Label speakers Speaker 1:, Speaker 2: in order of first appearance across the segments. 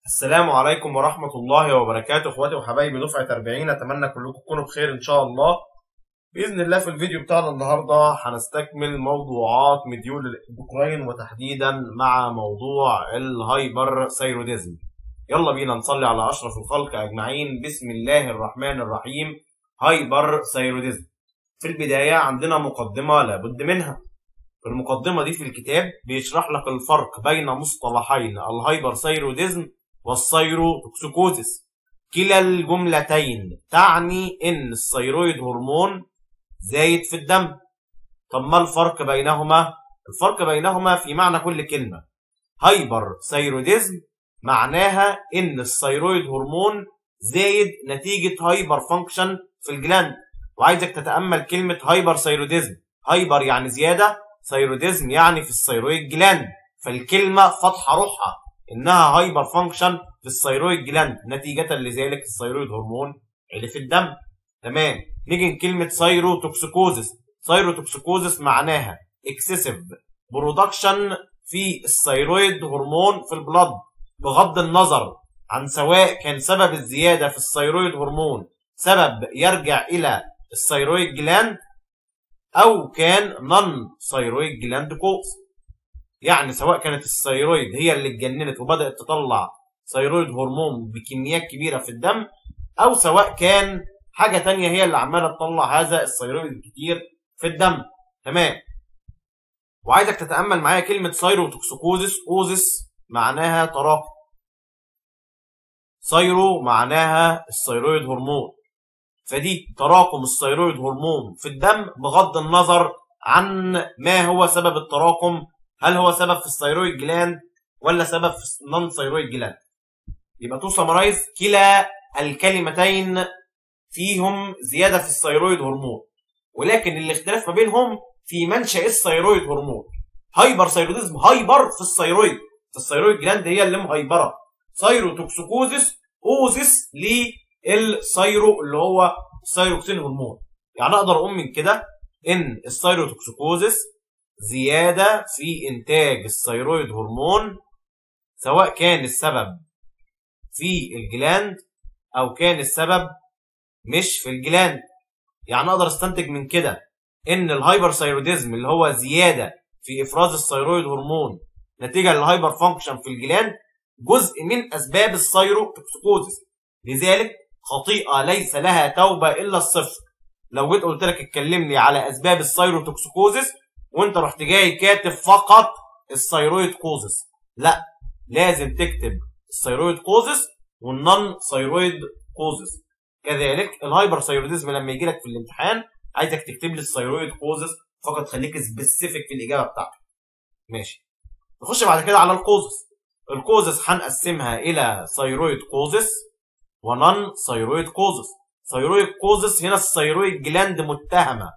Speaker 1: السلام عليكم ورحمة الله وبركاته اخواتي وحبايبي دفعة 40 اتمنى كلكم تكونوا بخير ان شاء الله بإذن الله في الفيديو بتاعنا النهاردة هنستكمل موضوعات مديول الاندوكراين وتحديدا مع موضوع الهايبر ثايروديزم يلا بينا نصلي على أشرف الخلق أجمعين بسم الله الرحمن الرحيم هايبر ثايروديزم في البداية عندنا مقدمة لابد منها في المقدمة دي في الكتاب بيشرح لك الفرق بين مصطلحين الهايبر ثايروديزم والثيروتوكسيكوزيس كلا الجملتين تعني ان الثيرويد هرمون زايد في الدم طب ما الفرق بينهما الفرق بينهما في معنى كل كلمة هايبر ثيروديزم معناها ان الثيرويد هرمون زايد نتيجة هايبر فانكشن في الجلاند وعايزك تتأمل كلمة هايبر ثيروديزم هايبر يعني زيادة ثيروديزم يعني في الثيرويد جلاند فالكلمة فاتحة روحها انها هايبر فانكشن في الثيرويد جلاند نتيجه لذلك الثيرويد هرمون عالي في الدم تمام نيجي لكلمه ثيروتوكسيكوزس ثيروتوكسيكوزس معناها اكسسيف برودكشن في الثيرويد هرمون في البلد بغض النظر عن سواء كان سبب الزياده في الثيرويد هرمون سبب يرجع الى الثيرويد جلاند او كان نون ثيرويد جلاند كوز يعني سواء كانت الثيرويد هي اللي اتجننت وبدات تطلع ثيرويد هرمون بكميات كبيره في الدم او سواء كان حاجه تانية هي اللي عماله تطلع هذا الثيرويد الكتير في الدم تمام وعايزك تتامل معايا كلمه ثيروتوكسيكوزس اوزس معناها تراكم ثيرو معناها الثيرويد هرمون فدي تراكم الثيرويد هرمون في الدم بغض النظر عن ما هو سبب التراكم هل هو سبب في الثيرويد جلاند ولا سبب في النون ثيرويد جلاند يبقى تو سمرايز كلا الكلمتين فيهم زياده في الثيرويد هرمون ولكن الاختلاف ما بينهم في منشا الثيرويد هرمون هايبر ثيروديزم هايبر في الثيرويد الثيرويد جلاند هي اللي مهيبره ثيروتوكسيكوزس اوزس للثيرو اللي هو الثيروكسين هرمون يعني اقدر اقول من كده ان الثيروتوكسيكوزس زيادة في إنتاج الثيرويد هرمون سواء كان السبب في الجلاند أو كان السبب مش في الجلاند يعني أقدر أستنتج من كده إن الهايبر ثيروديزم اللي هو زيادة في إفراز الثيرويد هرمون نتيجة للهايبر فانكشن في الجلاند جزء من أسباب الثيروتوكسيكوزيس لذلك خطيئة ليس لها توبة إلا الصفر لو جيت قلت لك اتكلمني على أسباب الثيروتوكسيكوزيس وانت رحت جاي كاتب فقط الثيرويد كوزس لا لازم تكتب الثيرويد كوزس والنون ثيرويد كوزس كذلك الهايبر ثيروديزم لما يجي لك في الامتحان عايزك تكتب لي الثيرويد كوزس فقط خليك سبيسيفيك في الاجابه بتاعتك ماشي نخش بعد كده على الكوزس الكوزس هنقسمها الى ثيرويد كوزس ونون ثيرويد كوزس ثيرويد كوزس هنا الثيرويد جلاند متهمه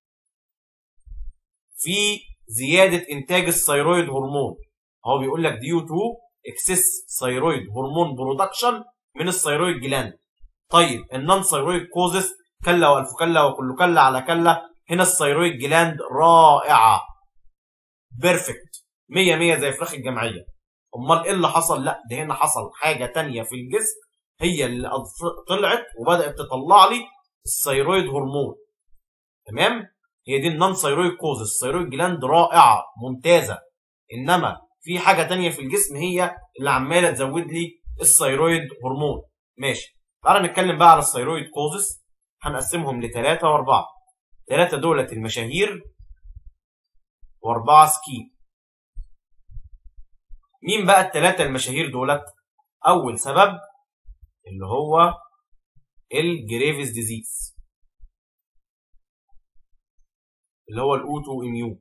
Speaker 1: في زيادة إنتاج الثيرويد هرمون هو بيقول لك ديو تو اكسس ثيرويد هرمون برودكشن من الثيرويد جلاند طيب النون ثيرويد كوزس كلا والف كلا وكل كلا على كلا هنا الثيرويد جلاند رائعة بيرفكت 100 100 زي فراخ الجمعية امال ايه اللي حصل لا ده هنا حصل حاجة تانية في الجسم هي اللي طلعت وبدأت تطلع لي الثيرويد هرمون تمام هي دي النون ثيرويد كوزس الثيرويد جلاند رائعه ممتازه انما في حاجه تانية في الجسم هي اللي عماله تزود لي الثيرويد هرمون ماشي تعال نتكلم بقى على الثيرويد كوزس هنقسمهم لثلاثة وأربعة ثلاثة دولة المشاهير وأربعة سكين مين بقى الثلاثة المشاهير دولت أول سبب اللي هو الجريفز ديزيز اللي هو الاوتو اميون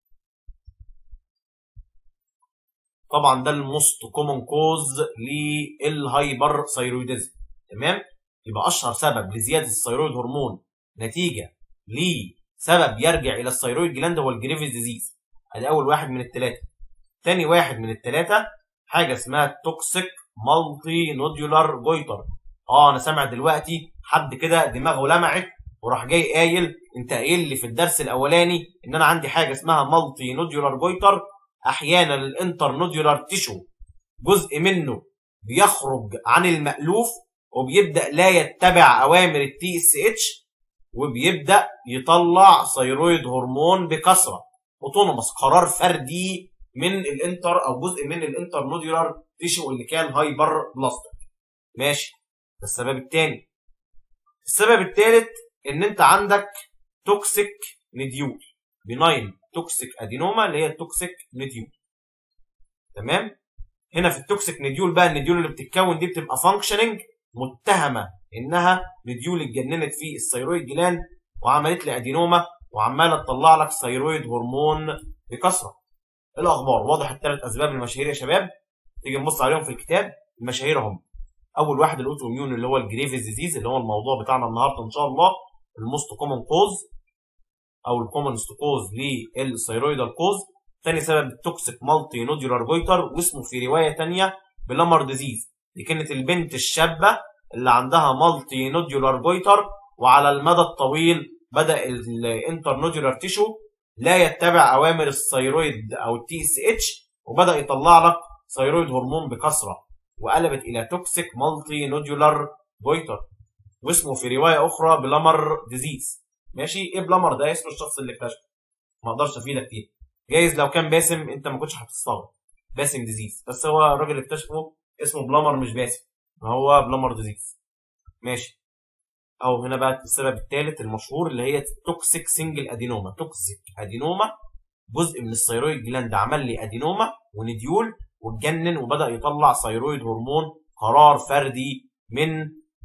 Speaker 1: طبعا ده الموست كومن كوز للهايبر ثيرويدزم تمام يبقى اشهر سبب لزياده الثيرويد هرمون نتيجه لسبب يرجع الى الثيرويد جلاند هو الجريفز ديزيز ادي اول واحد من الثلاثه تاني واحد من الثلاثه حاجه اسمها توكسيك مالتي نوديولار جويتر اه انا سامع دلوقتي حد كده دماغه لمعت وراح جاي قايل انت قايل لي في الدرس الاولاني ان انا عندي حاجه اسمها مالتي نوديولار جويتر احيانا الانتر نوديولار تيشو جزء منه بيخرج عن المألوف وبيبدأ لا يتبع أوامر التي اس اتش وبيبدأ يطلع ثيرويد هرمون بكثرة اوتونوموس قرار فردي من الانتر او جزء من الانتر نوديولار تيشو اللي كان هايبر بلاستيك ماشي ده السبب الثاني السبب الثالث ان انت عندك توكسيك نديول بناين توكسيك ادينوما اللي هي التوكسيك نديول تمام هنا في التوكسيك نديول بقى النديول اللي بتتكون دي بتبقى فانكشننج متهمه انها نديول اتجننت في الثيرويد جلاند وعملت لي ادينوما وعماله تطلع لك ثيرويد هرمون بكثره الاخبار واضح الثلاث اسباب المشاهير يا شباب تيجي نبص عليهم في الكتاب المشاهير هم اول واحد الاوتو اميون اللي هو الجريفز ديزيز اللي هو الموضوع بتاعنا النهارده ان شاء الله الموست كومن كوز او الكومنست كوز للثيرويدال كوز ثاني سبب التوكسيك مالتي نودولار جويتر واسمه في روايه ثانيه بلامر ديزيز دي كانت البنت الشابه اللي عندها مالتي نودولار جويتر وعلى المدى الطويل بدا الانترنودولار تيشو لا يتبع اوامر الثيرويد او التي اس اتش وبدا يطلع لك ثيرويد هرمون بكثره وقلبت الى توكسيك مالتي نودولار جويتر واسمه في روايه اخرى بلامر ديزيز ماشي ايه بلامر ده اسم الشخص اللي اكتشفه ما اقدرش افيدك فيه جايز لو كان باسم انت ما كنتش هتستغرب باسم ديزيز بس هو الراجل اللي اكتشفه اسمه بلامر مش باسم ما هو بلامر ديزيز ماشي او هنا بقى السبب الثالث المشهور اللي هي توكسيك سنجل ادينوما توكسيك ادينوما جزء من الثيرويد جلاند عمل لي ادينوما ونديول واتجنن وبدا يطلع ثيرويد هرمون قرار فردي من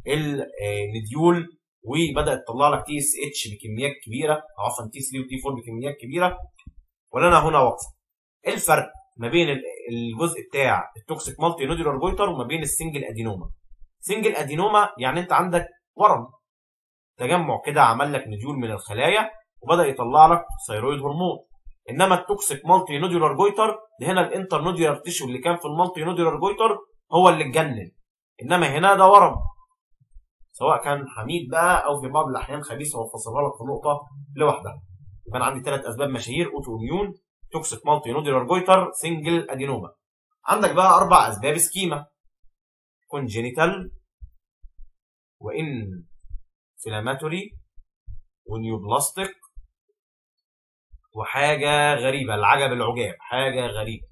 Speaker 1: النديول وبدات تطلع لك تي اس اتش بكميات كبيره او عفوا تي 3 وتي 4 بكميات كبيره ولنا هنا وقفه ايه الفرق ما بين الجزء بتاع التوكسيك مالتي نودولار جويتر وما بين السنجل ادينوما سنجل ادينوما يعني انت عندك ورم تجمع كده عمل لك نديول من الخلايا وبدا يطلع لك ثيرويد هرمون انما التوكسيك مالتي نودولار جويتر ده هنا الانتر نودولار تيشو اللي كان في المالتي نودولار جويتر هو اللي اتجنن انما هنا ده ورم سواء كان حميد بقى او في بعض الاحيان خبيث هو فصلها لك في نقطه لوحدها يبقى انا عندي ثلاث اسباب مشاهير اوتو اميون توكسيك مالتي نودولار جويتر سنجل ادينوما عندك بقى اربع اسباب سكيما كونجينيتال وان فلاماتوري ونيوبلاستيك وحاجه غريبه العجب العجاب حاجه غريبه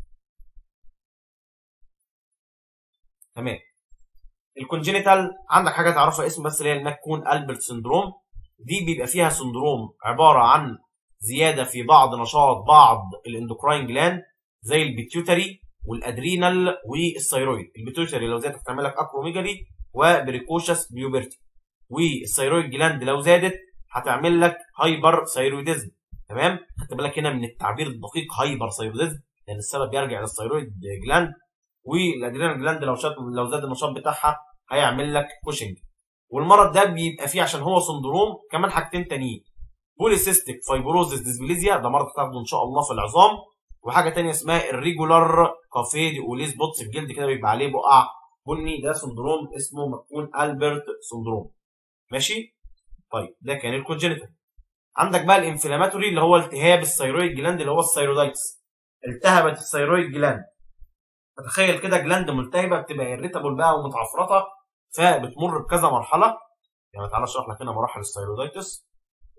Speaker 1: تمام الكونجينيتال عندك حاجه تعرفها اسم بس اللي هي الماكون البرت سندروم دي بيبقى فيها سندروم عباره عن زياده في بعض نشاط بعض الاندوكراين جلاند زي البيتيوتري والادرينال والثيرويد البيتيوتري لو زادت هتعمل لك اكروميجالي وبريكوشس بيوبرتي والثيرويد جلاند لو زادت هتعمل لك هايبر ثيرويدزم تمام خدت بالك هنا من التعبير الدقيق هايبر ثيرويدزم لان السبب يرجع للثيرويد جلاند والادرينال جلاند لو شاد لو زاد النشاط بتاعها هيعمل لك كوشنج والمرض ده بيبقى فيه عشان هو سندروم كمان حاجتين تانيين بوليسيستيك فايبروزيس ديسبليزيا ده مرض تاخده ان شاء الله في العظام وحاجه تانية اسمها الريجولار كافيه دي اوليس بوتس الجلد كده بيبقى عليه بقع بني ده سندروم اسمه مكون البرت سندروم ماشي طيب ده كان الكونجنتال عندك بقى الانفلاماتوري اللي هو التهاب الثيرويد جلاند اللي هو الثيرودايتس التهبت الثيرويد جلاند فتخيل كده جلاند ملتهبه بتبقى اريتابل بقى ومتعفرطه فبتمر بكذا مرحله يعني تعالى اشرح لك هنا مراحل الثيرودايتس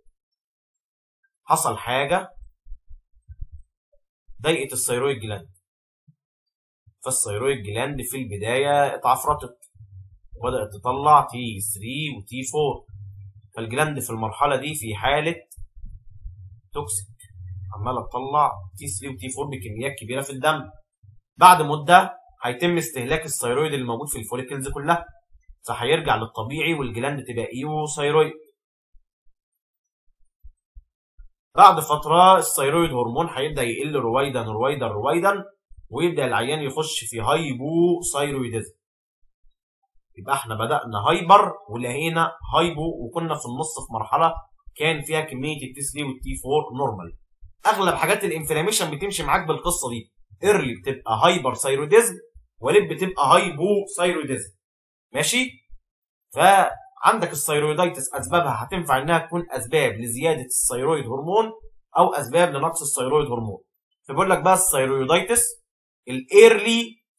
Speaker 1: حصل حاجه ضايقت الثيرويد جلاند فالثيرويد جلاند في البدايه اتعفرطت وبدات تطلع تي 3 وتي 4 فالجلاند في المرحله دي في حاله توكسيك عماله تطلع تي 3 وتي 4 بكميات كبيره في الدم بعد مده هيتم استهلاك الثيرويد اللي موجود في الفوليكلز كلها فهيرجع للطبيعي والجلاند تبقى ايو ثيرويد بعد فتره الثيرويد هرمون هيبدا يقل رويدا رويدا رويدا ويبدا العيان يخش في هايبو ثيرويدزم يبقى احنا بدانا هايبر ولقينا هايبو وكنا في النص في مرحله كان فيها كميه التي 3 والتي 4 نورمال اغلب حاجات الانفلاميشن بتمشي معاك بالقصه دي ايرلي بتبقى هايبر ثيرويدزم وليد بتبقى هايبو ثيرويدزم ماشي فعندك الثيرويدايتس اسبابها هتنفع انها تكون اسباب لزياده الثيرويد هرمون او اسباب لنقص الثيرويد هرمون فبيقول لك بقى الثيرويدايتس الايرلي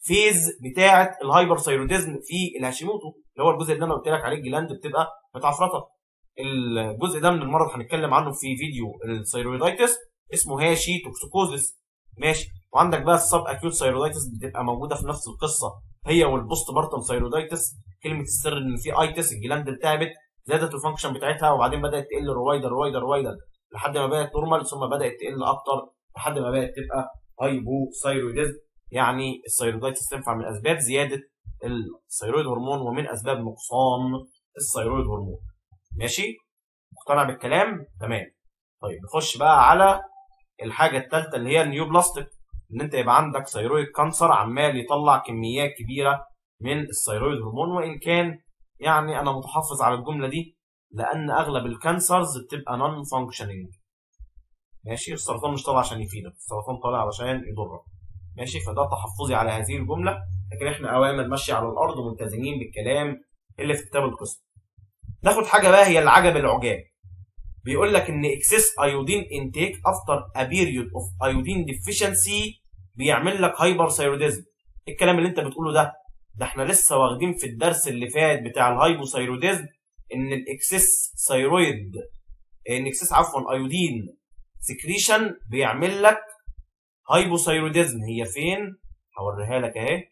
Speaker 1: فيز بتاعه الهايبر ثايروديزم في الهاشيموتو اللي هو الجزء اللي انا قلت لك عليه الجلاند بتبقى متعفرطه الجزء ده من المرض هنتكلم عنه في فيديو الثايرويدايتس اسمه هاشي توكسيكوزس ماشي وعندك بقى السب اكيوت ثايرويدايتس بتبقى موجوده في نفس القصه هي والبوست بارتم ثايرويدايتس كلمه السر ان في ايتس الجلاند التعبت زادت الفانكشن بتاعتها وبعدين بدات تقل رويدا رويدا رويدا لحد ما بقت نورمال ثم بدات تقل اكتر لحد ما بقت تبقى هايبو ثايرويدزم يعني الثايرويدايتس تنفع من اسباب زياده الثايرويد هرمون ومن اسباب نقصان الثايرويد هرمون ماشي مقتنع بالكلام تمام طيب نخش بقى على الحاجه الثالثه اللي هي النيو بلاستيك ان انت يبقى عندك ثايرويد كانسر عمال يطلع كميات كبيره من الثايرويد هرمون وان كان يعني انا متحفظ على الجمله دي لان اغلب الكانسرز بتبقى نون فانكشننج ماشي السرطان مش طالع عشان يفيدك السرطان طالع علشان يضرك ماشي فده تحفظي على هذه الجمله لكن احنا اوامر ماشيه على الارض وملتزمين بالكلام اللي في كتاب القسم ناخد حاجه بقى هي العجب العجاب بيقول لك ان اكسس ايودين انتيك افتر ا بيريود اوف ايودين ديفيشنسي بيعمل لك هايبر ثايروديزم الكلام اللي انت بتقوله ده ده احنا لسه واخدين في الدرس اللي فات بتاع الهايبوثايروديزم ان الاكسس ثايرويد ان اكسس عفوا ايودين سكريشن بيعمل لك هايبوثايروديزم هي فين هوريها لك اهي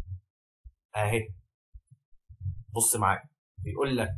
Speaker 1: اهي بص معايا بيقول لك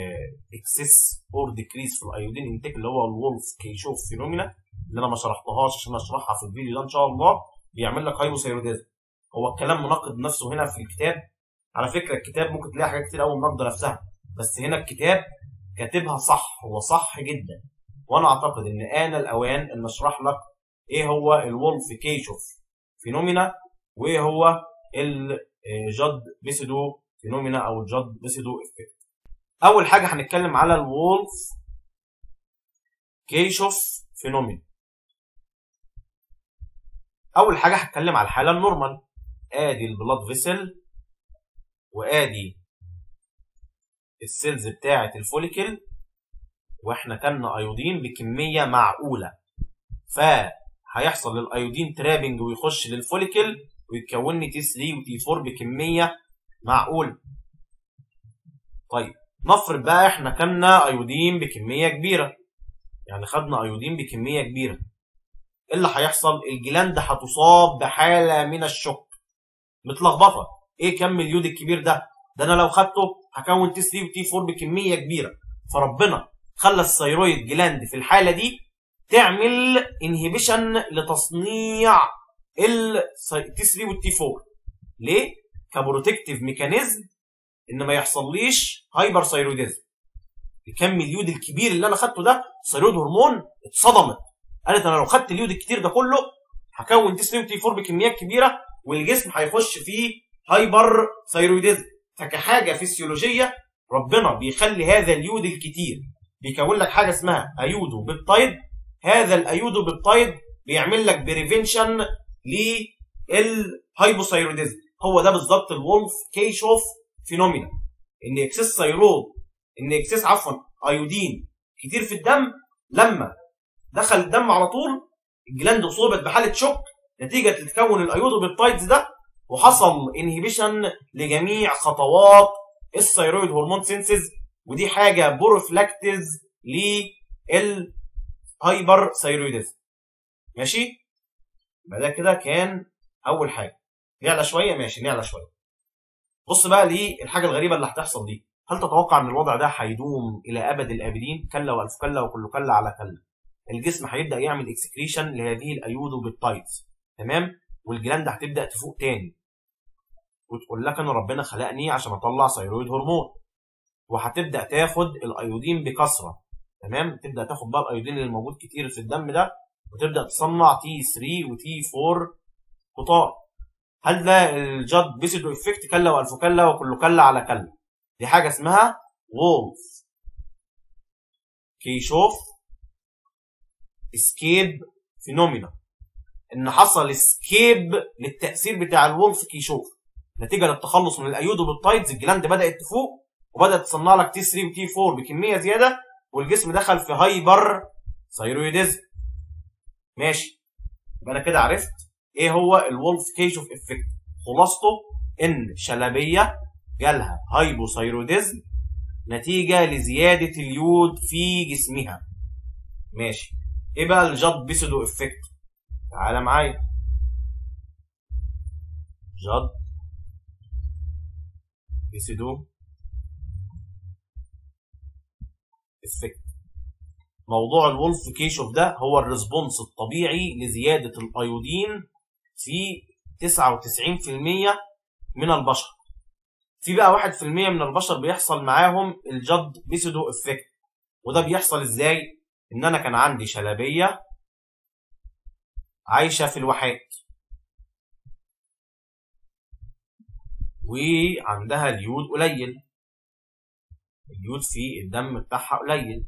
Speaker 1: اكسس اور ديكريس في الايودين انتاج اللي هو الولف كيشوف فينومينا اللي انا ما شرحتهاش عشان اشرحها في الفيديو ده ان شاء الله بيعمل لك هايبوثايروديزم هو الكلام مناقض نفسه هنا في الكتاب على فكره الكتاب ممكن تلاقي حاجات كتير قوي مناقضه نفسها بس هنا الكتاب كاتبها صح هو صح جدا وانا اعتقد ان آن الاوان ان اشرح لك ايه هو الولف كيشوف فينومينا وايه هو الجد بيسيدو فينومينا او الجد بيسيدو افكت اول حاجه هنتكلم على الولف كيشوف فينومينا اول حاجه هتكلم على الحاله النورمال ادي البلاد فيسل وادي السيلز بتاعه الفوليكل واحنا كنا ايودين بكميه معقوله فهيحصل للايودين ترابنج ويخش للفوليكل ويتكون لي تي 3 وتي 4 بكميه معقوله طيب نفرض بقى احنا كنا ايودين بكميه كبيره يعني خدنا ايودين بكميه كبيره ايه اللي هيحصل الجلاند هتصاب بحاله من الشك متلخبطه ايه كم اليود الكبير ده ده انا لو خدته هكون تي 3 وتي 4 بكميه كبيره فربنا خلى الثيرويد جلاند في الحاله دي تعمل انهبيشن لتصنيع التي 3 والتي 4 ليه كبروتكتيف ميكانيزم ان ما يحصليش هايبر ثايرويدزم الكم اليود الكبير اللي انا خدته ده الثيرويد هرمون اتصدمت قالت انا لو خدت اليود الكتير ده كله هكون تي 3 وتي 4 بكميات كبيره والجسم هيخش فيه هايبر ثايرويدزم فكحاجه فسيولوجيه ربنا بيخلي هذا اليود الكتير بيكون لك حاجه اسمها ايودو بيبتايد هذا الايودو بيبتايد بيعمل لك بريفنشن للهايبوثايروديزم هو ده بالظبط الولف كيشوف فينومينا ان اكسس ثيرود ان اكسس عفوا ايودين كتير في الدم لما دخل الدم على طول الجلاند اصيبت بحاله شوك نتيجه لتكون الايودو بيبتايدز ده وحصل انهبيشن لجميع خطوات الثيرويد هرمون سينسز ودي حاجه بروفلاكتيز للهايبر ثيرويدزم ماشي يبقى ده كده كان اول حاجه نعلى شويه ماشي نعلى شويه بص بقى للحاجه الغريبه اللي هتحصل دي هل تتوقع ان الوضع ده هيدوم الى ابد الابدين كلا والف كلا وكل كلا على كلا الجسم هيبدا يعمل اكسكريشن لهذه الايودو بالتايتس تمام والجلاند هتبدا تفوق تاني وتقول لك انا ربنا خلقني عشان اطلع ثيرويد هرمون وهتبدا تاخد الايودين بكثره تمام تبدا تاخد بقى الايودين اللي موجود كتير في الدم ده وتبدا تصنع تي 3 وتي 4 قطار هل ده الجاد بيسيدو افكت كلا والف كلا وكل كلا على كلا دي حاجه اسمها وولف كيشوف اسكيب فينومينا ان حصل اسكيب للتاثير بتاع الولف كيشوف نتيجه للتخلص من الايودو بالتايدز الجلاند بدات تفوق وبدات تصنع لك تي 3 وتي 4 بكميه زياده والجسم دخل في هايبر ثايرويدزم ماشي يبقى انا كده عرفت ايه هو الولف كيشوف افكت خلاصته ان شلبيه جالها هايبوثايروديزم نتيجه لزياده اليود في جسمها ماشي ايه بقى الجاد بيسودو افكت تعالى معايا جاد بيسودو افكت موضوع الولف كيشوف ده هو الريسبونس الطبيعي لزياده الايودين في 99% من البشر في بقى 1% من البشر بيحصل معاهم الجد بيسودو افكت وده بيحصل ازاي ان انا كان عندي شلبيه عايشه في الواحات وعندها اليود قليل اليود في الدم بتاعها قليل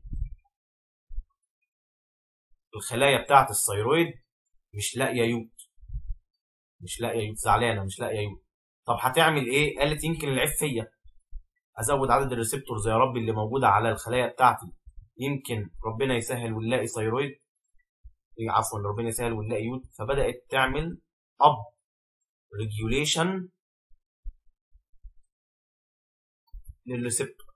Speaker 1: الخلايا بتاعت الثيرويد مش لاقيه يود مش لاقيه يود زعلانه مش لاقيه يود طب هتعمل ايه قالت يمكن العيب فيا ازود عدد الريسبتورز يا رب اللي موجوده على الخلايا بتاعتي يمكن ربنا يسهل ونلاقي ثيرويد عفوا ربنا يسهل ونلاقي يود فبدات تعمل اب ريجوليشن للريسبتور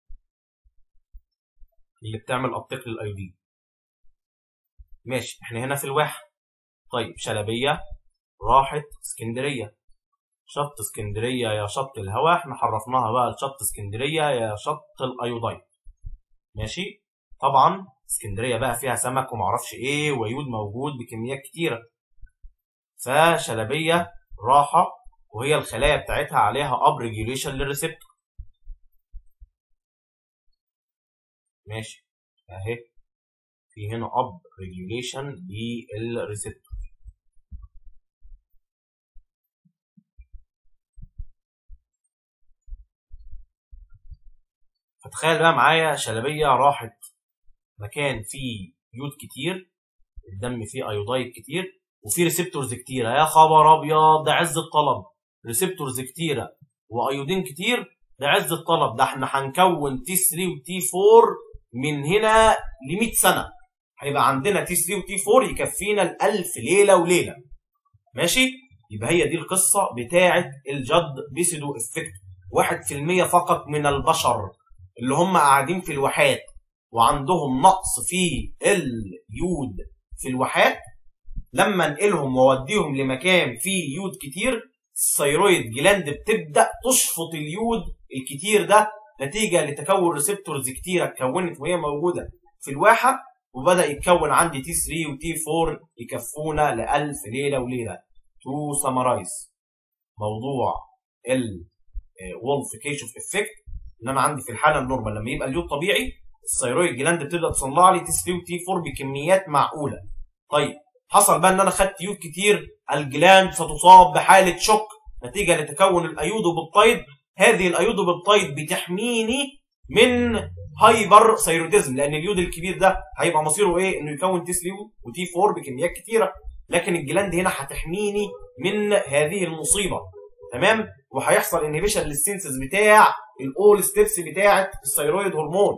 Speaker 1: اللي بتعمل ابتيك للايودين ماشي احنا هنا في الواحد طيب شلبيه راحت اسكندريه شط اسكندريه يا شط الهوا احنا حرفناها بقى لشط اسكندريه يا شط الايودايد ماشي طبعا اسكندريه بقى فيها سمك ومعرفش ايه ويود موجود بكميات كتيره فشلبيه راحه وهي الخلايا بتاعتها عليها اب ريجوليشن للريسبتور ماشي اهي في هنا اب ريجوليشن للريسبتور فتخيل بقى معايا شلبيه راحت مكان فيه يود كتير الدم فيه ايودايد كتير وفيه ريسبتورز كتيره يا خبر ابيض ده عز الطلب ريسبتورز كتيره وايودين كتير ده عز الطلب ده احنا هنكون تي 3 وتي 4 من هنا ل 100 سنه هيبقى عندنا تي 3 وتي 4 يكفينا ال 1000 ليله وليله ماشي يبقى هي دي القصه بتاعه الجد بيسيدو افكت 1% فقط من البشر اللي هم قاعدين في الواحات وعندهم نقص في اليود في الواحات لما انقلهم واوديهم لمكان فيه يود كتير الثيرويد جلاند بتبدا تشفط اليود الكتير ده نتيجه لتكون ريسبتورز كتيره اتكونت وهي موجوده في الواحه وبدا يتكون عندي تي 3 وتي 4 يكفونا ل 1000 ليله وليله تو سمرايز موضوع ال وولف كيشوف افكت ان انا عندي في الحاله النورمال لما يبقى اليود طبيعي الثيرويد جلاند بتبدا تصنع لي تي 3 وتي 4 بكميات معقوله طيب حصل بقى ان انا خدت يود كتير الجلاند ستصاب بحاله شوك نتيجه لتكون الايودوبيبتايد هذه الايودوبيبتايد بتحميني من هايبر ثيروديزم لان اليود الكبير ده هيبقى مصيره ايه انه يكون تي 3 وتي 4 بكميات كتيره لكن الجلاند هنا هتحميني من هذه المصيبه تمام وهيحصل انهبيشن للسينسز بتاع الاول ستيبس بتاعه الثيرويد هرمون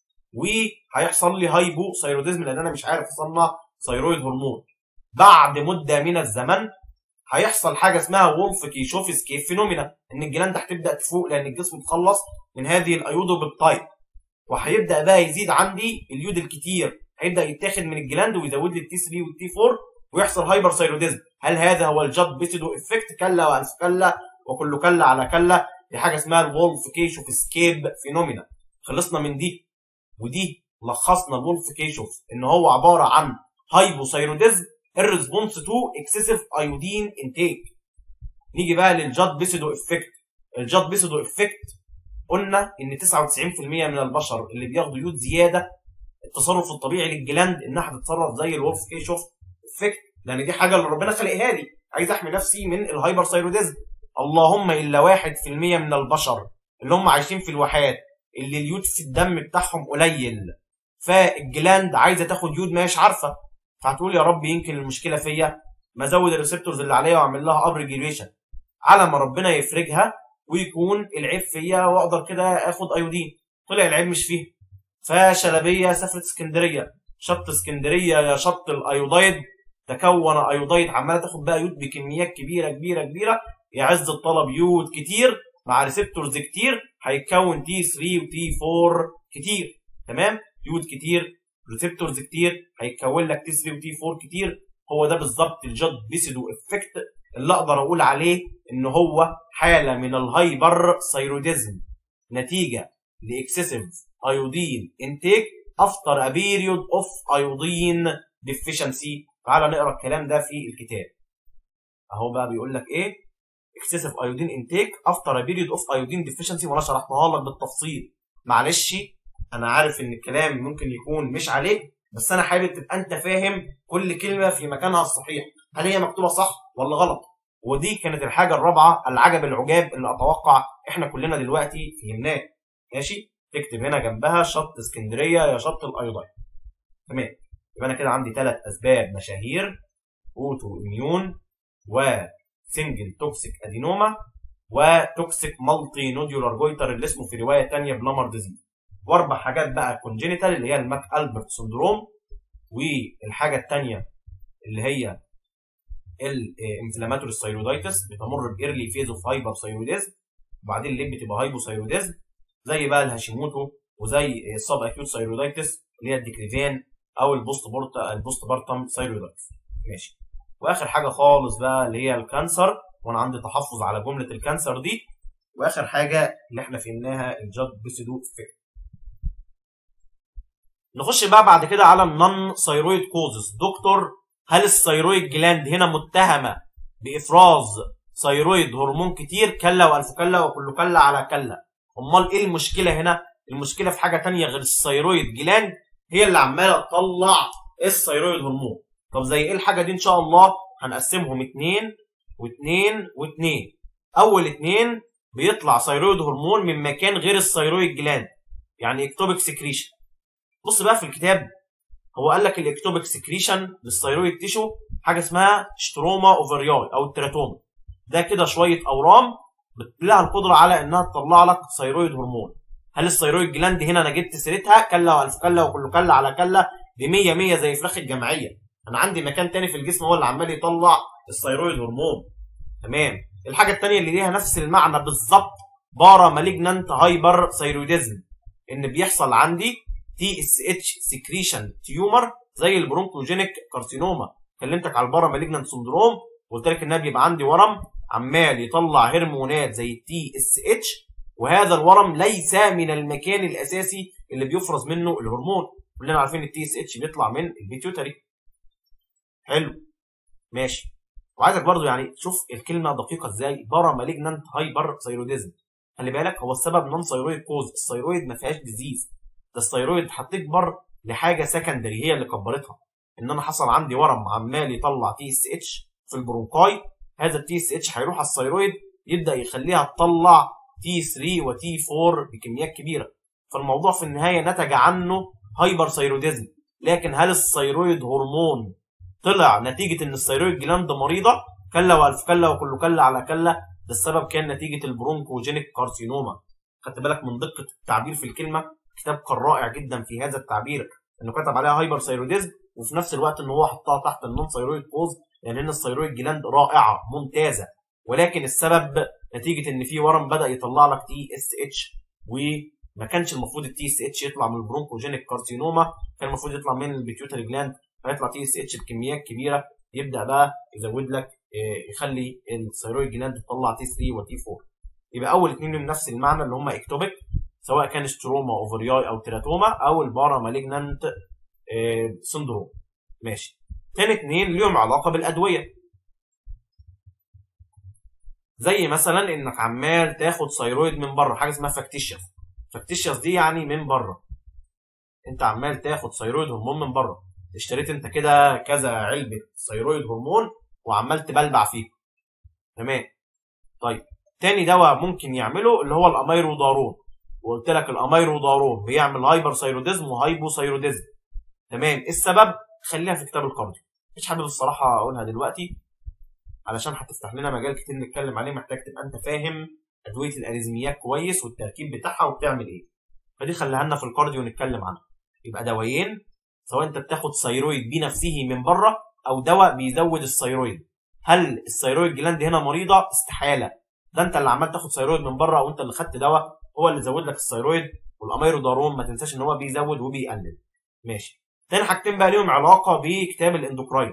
Speaker 1: وهيحصل لي هايبو ثيروديزم لان انا مش عارف اصنع ثيرويد هرمون بعد مده من الزمن هيحصل حاجه اسمها وولف كيشوف اسكيب فينومينا ان الجلاند هتبدا تفوق لان الجسم اتخلص من هذه الايودوبيبتايد وهيبدا بقى يزيد عندي اليود الكتير هيبدا يتاخد من الجلاند ويزود لي التي 3 والتي 4 ويحصل هايبر ثيروديزم هل هذا هو الجاد بيسيدو افكت كلا والف كلا وكل كلا على كلا دي حاجه اسمها الولف كيشوف اسكيب فينومينا خلصنا من دي ودي لخصنا الولف كيشوف ان هو عباره عن هايبوثايروديزم الريسبونس تو اكسسيف ايودين انتيك نيجي بقى للجاد بيسيدو افكت الجاد بيسيدو افكت قلنا ان 99% من البشر اللي بياخدوا يود زياده التصرف الطبيعي للجلاند انها هتتصرف زي الولف كيشوف افكت لان دي حاجه اللي ربنا خلقها لي عايز احمي نفسي من الهايبر ثايروديزم اللهم الا 1% من البشر اللي هم عايشين في الواحات اللي اليود في الدم بتاعهم قليل فالجلاند عايزه تاخد يود ما هيش عارفه فهتقول يا رب يمكن المشكله فيا ما ازود الريسبتورز اللي عليا واعمل لها اب ريجيوليشن على ما ربنا يفرجها ويكون العيب فيا واقدر كده اخد ايودين طلع العيب مش فيه فشلبيه سافرت اسكندريه شط اسكندريه يا شط الايودايد تكون ايودايد عماله تاخد بقى يود بكميات كبيره كبيره كبيره يعز الطلب يود كتير مع ريسبتورز كتير هيتكون تي 3 وتي 4 كتير تمام يود كتير ريسبتورز كتير هيتكون لك تي 3 وتي 4 كتير هو ده بالظبط الجاد بيسيدو افكت اللي اقدر اقول عليه ان هو حاله من الهايبر ثايروديزم نتيجه لاكسسيف ايودين انتيك افتر ا بيريود اوف ايودين ديفيشنسي تعال نقرا الكلام ده في الكتاب اهو بقى بيقول لك ايه اكسسيف ايودين انتيك افتر ا بيريود اوف ايودين ديفيشنسي وانا شرحتها لك بالتفصيل معلش انا عارف ان الكلام ممكن يكون مش عليك بس انا حابب تبقى انت فاهم كل كلمه في مكانها الصحيح هل هي مكتوبه صح ولا غلط ودي كانت الحاجه الرابعه العجب العجاب اللي اتوقع احنا كلنا دلوقتي فهمناه ماشي تكتب هنا جنبها شط اسكندريه يا شط الايودين تمام يبقى انا كده عندي ثلاث اسباب مشاهير اوتو اميون وسنجل توكسيك ادينوما وتوكسيك مالتي نوديولار جويتر اللي اسمه في روايه ثانيه بلامر ديزيز واربع حاجات بقى كونجينيتال اللي هي الماك البرت سندروم والحاجه الثانيه اللي هي الانفلاماتوري ثايرويدايتس بتمر بايرلي فيز اوف هايبر ثايرويديزم وبعدين الليب بتبقى هايبوثايروديزم زي بقى الهاشيموتو وزي السب اكيوت ثايرويدايتس اللي هي الديكريفان او البوست بورتا البوست بارتم ثايرويدايتس ماشي واخر حاجه خالص بقى اللي هي الكانسر وانا عندي تحفظ على جمله الكانسر دي واخر حاجه اللي احنا فهمناها الجاد بيسيدو افكت نخش بقى بعد كده على النون ثايرويد كوزز دكتور هل الثايرويد جلاند هنا متهمه بافراز ثايرويد هرمون كتير كلا والف كلا وكل كلا على كلا امال ايه المشكله هنا المشكله في حاجه تانية غير الثايرويد جلاند هي اللي عماله تطلع الثايرويد هرمون طب زي ايه الحاجه دي ان شاء الله هنقسمهم اتنين واتنين واتنين اول اتنين بيطلع ثايرويد هرمون من مكان غير الثايرويد جلاند يعني اكتوبيك سكريشن بص بقى في الكتاب هو قال لك الاكتوبيك سكريشن للثايرويد تيشو حاجه اسمها ستروما اوفرياي او التراتوما ده كده شويه اورام بتلاقي القدره على انها تطلع لك ثايرويد هرمون هل الثايرويد جلاند هنا انا جبت سيرتها كلا والف كلا وكل كلا على كلا ب 100 100 زي فراخ الجمعيه انا عندي مكان تاني في الجسم هو اللي عمال يطلع الثايرويد هرمون تمام الحاجه الثانيه اللي ليها نفس المعنى بالظبط بارا مالجنانت هايبر ثايرويدزم ان بيحصل عندي تي اس اتش سكريشن تيومر زي البرونكوجينيك كارسينوما كلمتك على البارا مالجنانت سندروم قلت لك انها بيبقى عندي ورم عمال يطلع هرمونات زي التي اس اتش وهذا الورم ليس من المكان الاساسي اللي بيفرز منه الهرمون كلنا عارفين التي اس اتش بيطلع من البيتيوتري حلو ماشي وعايزك برضو يعني شوف الكلمه دقيقه ازاي بارا مالجنانت هايبر ثايروديزم خلي بالك هو السبب نون ثايرويد كوز الثايرويد ما فيهاش ديزيز ده الثايرويد هتكبر لحاجه سكندري هي اللي كبرتها ان انا حصل عندي ورم عمال يطلع تي اس اتش في البرونكاي هذا التي اس اتش هيروح على الثايرويد يبدا يخليها تطلع تي 3 وتي 4 بكميات كبيره فالموضوع في النهايه نتج عنه هايبر ثايروديزم لكن هل الثايرويد هرمون طلع نتيجه ان الثايرويد جلاند مريضه كلا والف كلا وكل كلا على كلا ده السبب كان نتيجه البرونكوجينيك كارسينوما خدت بالك من دقه التعبير في الكلمه كتاب كان رائع جدا في هذا التعبير انه كتب عليها هايبر ثايروديزم وفي نفس الوقت ان هو حطها تحت النون ثايرويد كوز لان يعني الثايرويد جلاند رائعه ممتازه ولكن السبب نتيجه ان في ورم بدا يطلع لك تي اس اتش وما كانش المفروض التي اس اتش يطلع من البرونكوجينيك كارسينوما كان المفروض يطلع من البيتيوتري جلاند فيطلع تي اس اتش بكميات كبيره يبدا بقى يزود لك يخلي الثايرويد جلاند تطلع تي 3 وتي 4 يبقى اول اثنين من نفس المعنى اللي هم اكتوبيك سواء كان ستروما اوفرياي او تيراتوما او البارا مالجنانت سندروم ماشي تاني اتنين ليهم علاقه بالادويه زي مثلا انك عمال تاخد ثايرويد من بره حاجه اسمها فاكتيشيوس فاكتيشيوس دي يعني من بره انت عمال تاخد ثايرويد هرمون من بره اشتريت انت كده كذا علبه ثايرويد هرمون وعمال تبلبع فيه تمام طيب تاني دواء ممكن يعمله اللي هو الاميرودارون وقلت لك الاميرودارون بيعمل هايبر ثايروديزم وهايبو ثايروديزم تمام ايه السبب خليها في كتاب الكارديو مش حابب الصراحه اقولها دلوقتي علشان هتفتح لنا مجال كتير نتكلم عليه محتاج تبقى انت فاهم ادويه الاريزميات كويس والتركيب بتاعها وبتعمل ايه فدي خليها لنا في الكارديو نتكلم عنها يبقى دوايين سواء انت بتاخد ثايرويد بنفسه من بره او دواء بيزود الثايرويد هل الثيرويد جلاند هنا مريضه استحاله ده انت اللي عمال تاخد ثيرويد من بره او انت اللي خدت دواء هو اللي زود لك الثيرويد والاميرودارون ما تنساش ان هو بيزود وبيقلل ماشي تاني حاجتين بقى ليهم علاقه بكتاب الاندوكراين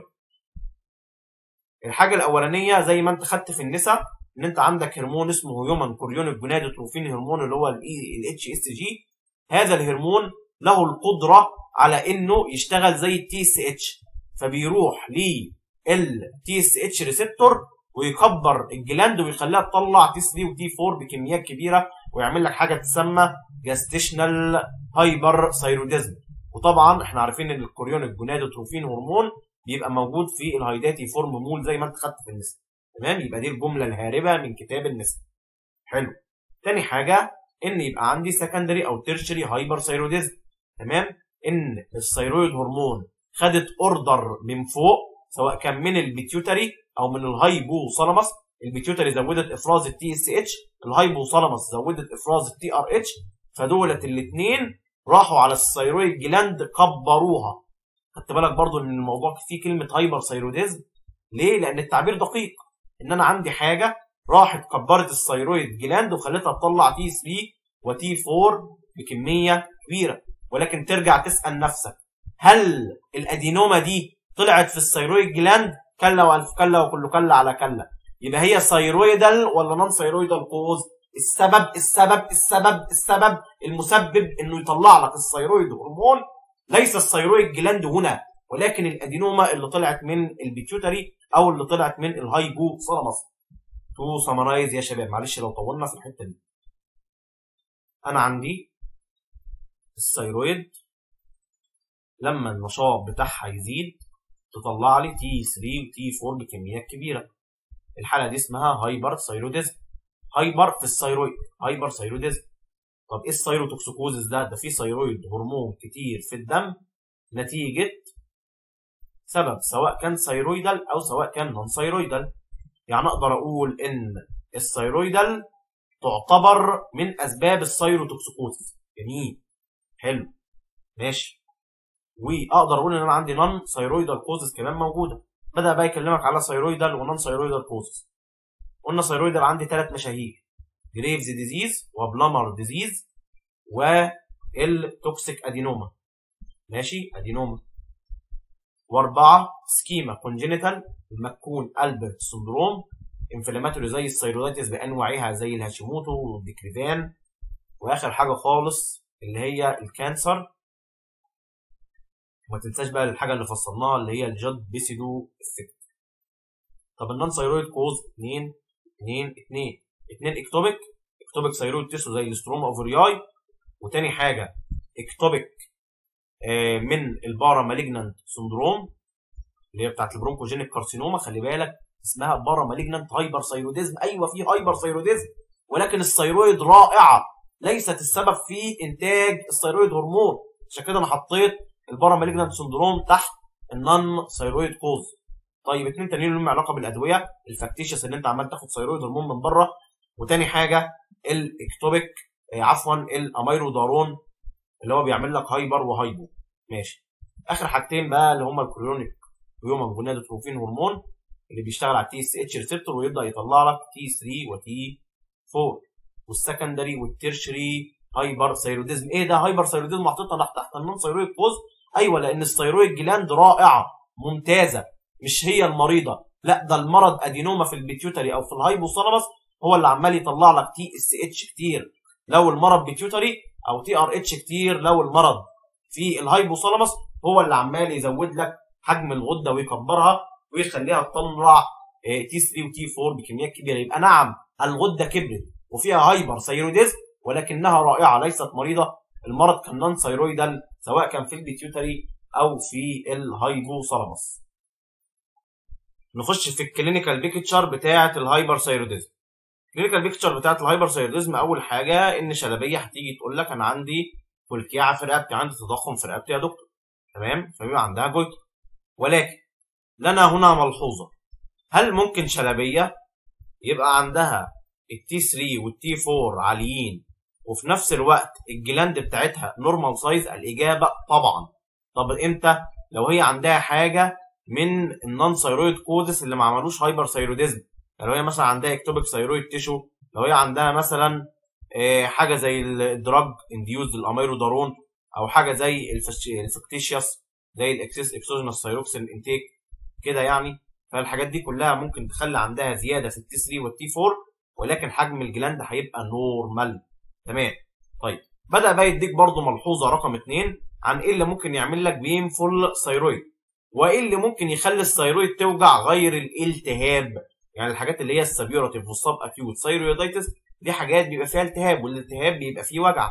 Speaker 1: الحاجه الاولانيه زي ما انت خدت في النساء ان انت عندك هرمون اسمه هيومن كوريونيك جونادوتروفين هرمون اللي هو الاتش اس جي هذا الهرمون له القدره على انه يشتغل زي التي اس اتش فبيروح للتي اس اتش ريسبتور ويكبر الجلاند ويخليها تطلع تي 3 وتي 4 بكميات كبيره ويعمل لك حاجه تسمى جاستيشنال هايبر ثايروديزم وطبعا احنا عارفين ان الكوريونيك جونادوتروفين هرمون بيبقى موجود في الهايداتي فورم مول زي ما انت خدت في النساء تمام يبقى دي الجمله الهاربه من كتاب النساء حلو تاني حاجه ان يبقى عندي سكندري او تيرشري هايبر ثايروديزم تمام ان الثيرويد هرمون خدت اوردر من فوق سواء كان من البيتيوتري او من الهايبوثالاموس البيتيوتري زودت افراز التي اس اتش الهايبوثالاموس زودت افراز التي ار اتش فدولت الاثنين راحوا على الثيرويد جلاند كبروها خدت بالك برضو ان الموضوع فيه كلمه هايبر ثيروديزم ليه لان التعبير دقيق ان انا عندي حاجه راحت كبرت الثيرويد جلاند وخلتها تطلع تي 3 وتي 4 بكميه كبيره ولكن ترجع تسال نفسك هل الادينوما دي طلعت في الثيرويد جلاند كلا والف كلا وكل كلا على كلا يبقى هي ثيرويدال ولا نون ثيرويدال كوز السبب السبب السبب السبب المسبب انه يطلع لك الثيرويد هرمون ليس الثيرويد جلاند هنا ولكن الادينوما اللي طلعت من البيتيوتري او اللي طلعت من الهايبو ثالاموس تو سمرايز يا شباب معلش لو طولنا في الحته دي انا عندي الثيرويد لما النشاط بتاعها يزيد تطلع لي تي 3 وتي 4 بكميات كبيره الحاله دي اسمها هايبر ثيروديزم هايبر في الثيرويد هايبر ثيروديزم طب ايه الثيروتوكسيكوزس ده ده في ثيرويد هرمون كتير في الدم نتيجه سبب سواء كان ثيرويدال او سواء كان نون ثيرويدال يعني اقدر اقول ان الثيرويدال تعتبر من اسباب الثيروتوكسيكوزس جميل حلو ماشي واقدر اقول ان انا عندي نون ثيرويدال كوزز كمان موجوده بدا بقى يكلمك على ثيرويدال ونون ثيرويدال كوزز قلنا ثيرويدال عندي ثلاث مشاهير جريفز ديزيز وبلامر ديزيز والتوكسيك ادينوما ماشي ادينوما واربعه سكيما كونجينيتال المكون البرت سندروم انفلاماتوري زي الثيرويدايتس بانواعها زي الهاشيموتو والديكريفان واخر حاجه خالص اللي هي الكانسر وما تنساش بقى الحاجه اللي فصلناها اللي هي الجد بيسيدو افكت طب النون ثيرويد كوز 2 2 2 2 اكتوبيك اكتوبيك ثيرويد تيسو زي الاستروما اوفرياي وتاني حاجه اكتوبيك آه من البارا مالجنانت سندروم اللي هي بتاعت البرونكوجينيك كارسينوما خلي بالك اسمها بارا مالجنانت هايبر ثيروديزم ايوه في هايبر ثيروديزم ولكن الثيرويد رائعه ليست السبب في انتاج الثيرويد هرمون عشان كده انا حطيت البارا مالجنانت سندروم تحت النون ثيرويد كوز طيب اتنين تانيين لهم علاقه بالادويه الفاكتيشس اللي انت عمال تاخد ثيرويد هرمون من بره وتاني حاجه الاكتوبيك آه عفوا الاميرودارون اللي هو بيعمل لك هايبر وهايبو ماشي اخر حاجتين بقى اللي هم الكريونيك هيومن جونادوتروفين هرمون اللي بيشتغل على التي اس اتش ريسبتور ويبدا يطلع لك تي 3 وتي 4 والسكندري والتيرشري هايبر ثيروديزم ايه ده هايبر ثيروديزم محطوطه تحت تحت النون ثيرويد كوز ايوه لان الثيرويد جلاند رائعه ممتازه مش هي المريضه لا ده المرض ادينوما في البيتيوتري او في الهايبوثالاموس هو اللي عمال يطلع لك تي اس اتش كتير لو المرض بيتيوتري او تي ار اتش كتير لو المرض في الهايبوثالاموس هو اللي عمال يزود لك حجم الغده ويكبرها ويخليها تطلع تي 3 وتي 4 بكميات كبيره يبقى نعم الغده كبرت وفيها هايبر ثيروديزم ولكنها رائعه ليست مريضه المرض كان نون ثيرويدال سواء كان في البيتيوتري او في الهايبوثالاموس نخش في الكلينيكال بيكتشر بتاعه الهايبر ثيروديزم الكلينيكال بيكتشر بتاعه الهايبر ثيروديزم اول حاجه ان شلبيه هتيجي تقول لك انا عندي كلكيعه في رقبتي عندي تضخم في رقبتي يا دكتور تمام فبيبقى عندها جويتر ولكن لنا هنا ملحوظه هل ممكن شلبيه يبقى عندها التي 3 والتي 4 عاليين وفي نفس الوقت الجلاند بتاعتها نورمال سايز الاجابه طبعا طب امتى لو هي عندها حاجه من النون ثايرويد كودس اللي ما عملوش هايبر ثايروديزم لو هي مثلا عندها اكتوبيك ثايرويد تيشو لو هي عندها مثلا آه، حاجه زي الدراج انديوز الاميرودارون او حاجه زي الفكتيشيوس زي الاكسس اكسوجينوس ثايروكسين انتيك كده يعني فالحاجات دي كلها ممكن تخلي عندها زياده في التي 3 والتي 4 ولكن حجم الجلاند هيبقى نورمال تمام طيب بدا بقى يديك برضه ملحوظه رقم اثنين عن ايه اللي ممكن يعمل لك بين فول ثايرويد وايه اللي ممكن يخلي الثايرويد توجع غير الالتهاب يعني الحاجات اللي هي السبيوراتيف والسب اكيوت ثايرويدايتس دي حاجات بيبقى فيها التهاب والالتهاب بيبقى فيه وجع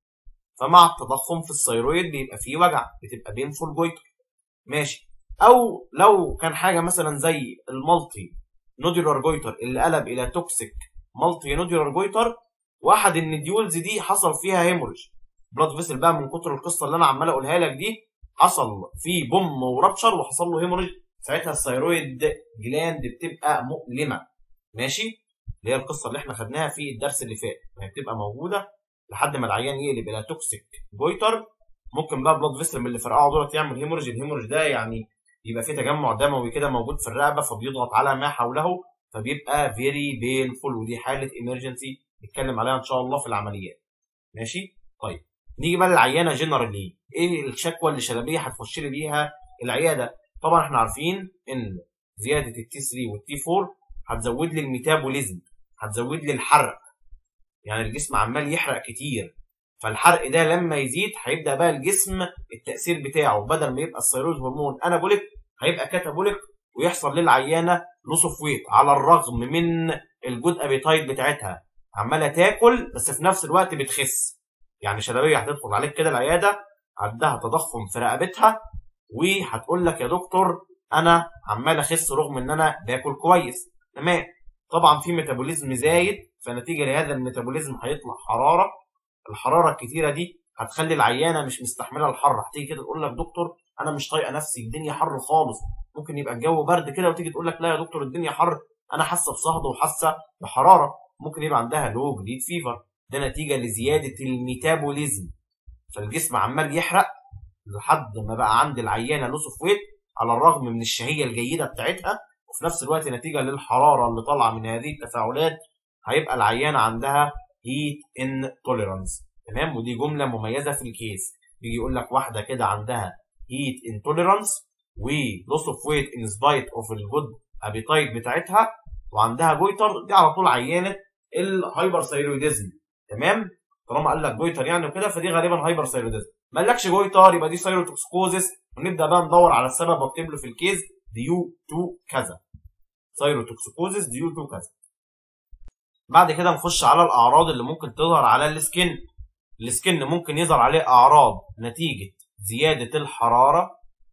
Speaker 1: فمع التضخم في الثيرويد بيبقى فيه وجع بتبقى بينفول جويتر ماشي او لو كان حاجه مثلا زي المالتي نودولار جويتر اللي قلب الى توكسيك مالتي نودولار جويتر واحد النديولز دي حصل فيها هيموريج بلاد فيسل بقى من كتر القصه اللي انا عمال اقولها لك دي حصل فيه بوم ورابشر وحصل له هيموريج ساعتها الثيرويد جلاند بتبقى مؤلمه ماشي اللي هي القصه اللي احنا خدناها في الدرس اللي فات هي بتبقى موجوده لحد ما العيان يقلب الى توكسيك جويتر ممكن بقى بلاد فيسل من اللي فرقعوا دولت يعمل هيموريج الهيموريج ده يعني يبقى فيه تجمع دموي كده موجود في الرقبه فبيضغط على ما حوله فبيبقى فيري بينفول ودي حاله ايمرجنسي نتكلم عليها ان شاء الله في العمليات ماشي طيب نيجي بقى للعيانه جنرالي ايه الشكوى اللي شلبيه هتخش لي بيها العياده طبعا احنا عارفين ان زياده التي 3 والتي 4 هتزود لي الميتابوليزم هتزود لي الحرق يعني الجسم عمال يحرق كتير فالحرق ده لما يزيد هيبدا بقى الجسم التاثير بتاعه بدل ما يبقى الثيرويد هرمون انابوليك هيبقى كاتابوليك ويحصل للعيانه لوس اوف ويت على الرغم من الجود ابيتايت بتاعتها عماله تاكل بس في نفس الوقت بتخس يعني شلبيه هتدخل عليك كده العياده عندها تضخم في رقبتها وهتقول لك يا دكتور انا عمال اخس رغم ان انا باكل كويس تمام طبعا في ميتابوليزم زايد فنتيجه لهذا الميتابوليزم هيطلع حراره الحراره الكتيره دي هتخلي العيانه مش مستحمله الحر هتيجي كده تقول لك دكتور انا مش طايقه نفسي الدنيا حر خالص ممكن يبقى الجو برد كده وتيجي تقول لك لا يا دكتور الدنيا حر انا حاسه بصهد وحاسه بحراره ممكن يبقى عندها لو جديد فيفر ده نتيجه لزياده الميتابوليزم فالجسم عمال يحرق لحد ما بقى عند العيانه لوس اوف ويت على الرغم من الشهيه الجيده بتاعتها وفي نفس الوقت نتيجه للحراره اللي طالعه من هذه التفاعلات هيبقى العيانه عندها هيت ان توليرانس تمام ودي جمله مميزه في الكيس بيجي يقول لك واحده كده عندها هيت انتوليرانس ولوس اوف ويت ان سبايت اوف الجود ابيتايت بتاعتها وعندها جويتر دي على طول عينه الهايبر ثايرويدزم تمام طالما قال لك جويتر يعني وكده فدي غالبا هايبر ثايرويدزم ما قالكش جويتر يبقى دي ثايروتوكسكوزس ونبدا بقى ندور على السبب واكتب له في الكيس ديو تو كذا ثايروتوكسكوزس ديو تو كذا بعد كده نخش على الاعراض اللي ممكن تظهر على السكن السكن ممكن يظهر عليه اعراض نتيجه زياده الحراره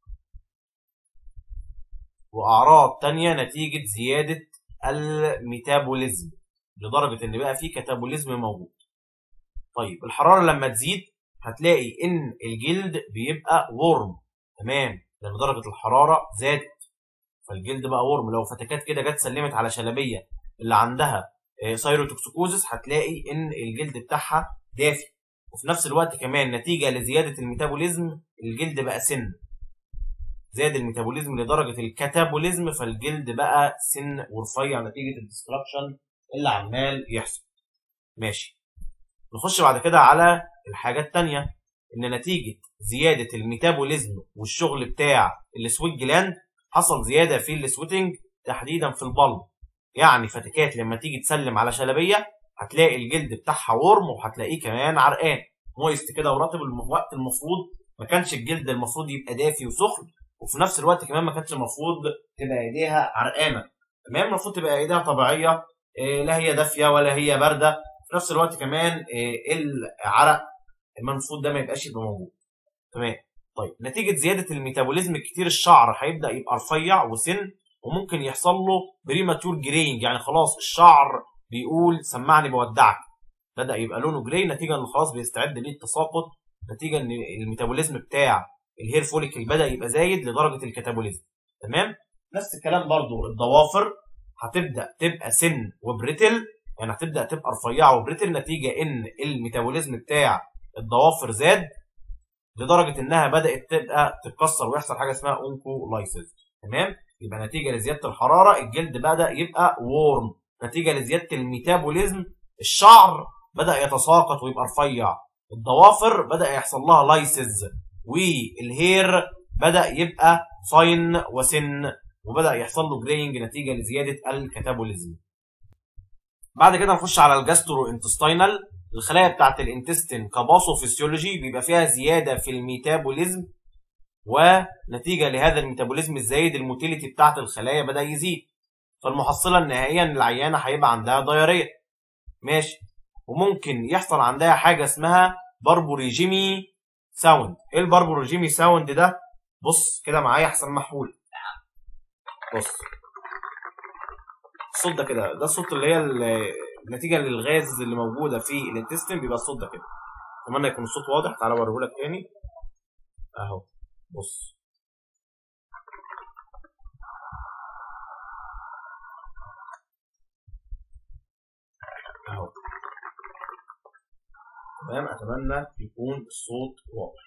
Speaker 1: واعراض تانية نتيجه زياده الميتابوليزم لدرجه ان بقى في كاتابوليزم موجود طيب الحراره لما تزيد هتلاقي ان الجلد بيبقى ورم تمام لان درجه الحراره زادت فالجلد بقى ورم لو فتكات كده جت سلمت على شلبيه اللي عندها سايروتوكسيكوزس هتلاقي ان الجلد بتاعها دافي وفي نفس الوقت كمان نتيجه لزياده الميتابوليزم الجلد بقى سن زاد الميتابوليزم لدرجه الكاتابوليزم فالجلد بقى سن ورفيع نتيجه الديستراكشن اللي عمال يحصل ماشي نخش بعد كده على الحاجه الثانيه ان نتيجه زياده الميتابوليزم والشغل بتاع السويت جلاند حصل زياده في السويتنج تحديدا في البلب يعني فتكات لما تيجي تسلم على شلبيه هتلاقي الجلد بتاعها ورم وهتلاقيه كمان عرقان مويست كده ورطب الوقت المفروض ما كانش الجلد المفروض يبقى دافي وسخن وفي نفس الوقت كمان ما كانش المفروض تبقى ايديها عرقانه تمام المفروض تبقى ايديها طبيعيه إيه لا هي دافيه ولا هي بارده في نفس الوقت كمان إيه العرق المفروض ده ما يبقاش يبقى موجود تمام طيب نتيجه زياده الميتابوليزم الكتير الشعر هيبدا يبقى رفيع وسن وممكن يحصل له بريماتور جرينج يعني خلاص الشعر بيقول سمعني بودعك بدا يبقى لونه جراي نتيجه ان خلاص بيستعد للتساقط نتيجه ان الميتابوليزم بتاع الهير فوليكل بدا يبقى زايد لدرجه الكاتابوليزم تمام نفس الكلام برضو الضوافر هتبدا تبقى سن وبريتل يعني هتبدا تبقى رفيعه وبريتل نتيجه ان الميتابوليزم بتاع الضوافر زاد لدرجه انها بدات تبقى تتكسر ويحصل حاجه اسمها اونكولايسيس تمام يبقى نتيجه لزياده الحراره الجلد بدا يبقى وورم نتيجه لزياده الميتابوليزم الشعر بدا يتساقط ويبقى رفيع الضوافر بدا يحصل لها لايسز والهير بدا يبقى فاين وسن وبدا يحصل له جرينج نتيجه لزياده الكاتابوليزم بعد كده نخش على الجاسترو انتستينال الخلايا بتاعت الانتستين كباثوفيسيولوجي بيبقى فيها زياده في الميتابوليزم ونتيجه لهذا الميتابوليزم الزايد الموتيليتي بتاعت الخلايا بدا يزيد فالمحصله النهائيه ان العيانه هيبقى عندها ضياريه ماشي وممكن يحصل عندها حاجه اسمها باربوريجيمي ساوند ايه الباربوريجيمي ساوند ده بص كده معايا احسن محول بص الصوت ده كده ده الصوت اللي هي النتيجه للغاز اللي موجوده في الانتستين بيبقى الصوت ده كده اتمنى يكون الصوت واضح تعالى اوريهولك تاني اهو بص اهو تمام اتمنى يكون الصوت واضح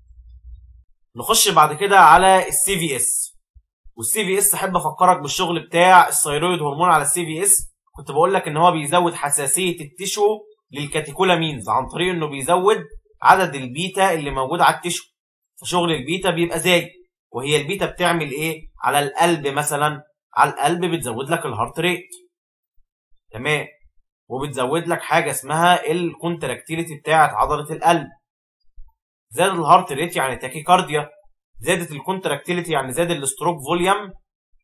Speaker 1: نخش بعد كده على السي في اس والسي في اس احب افكرك بالشغل بتاع الثيرويد هرمون على السي في اس كنت بقول لك ان هو بيزود حساسيه التشو للكاتيكولامينز عن طريق انه بيزود عدد البيتا اللي موجود على التشو فشغل البيتا بيبقى زايد وهي البيتا بتعمل ايه على القلب مثلا على القلب بتزود لك الهارت ريت تمام وبتزود لك حاجه اسمها الكونتراكتيليتي بتاعه عضله القلب زاد الهارت ريت يعني تاكيكارديا زادت الكونتراكتيليتي يعني زاد الاستروك فوليوم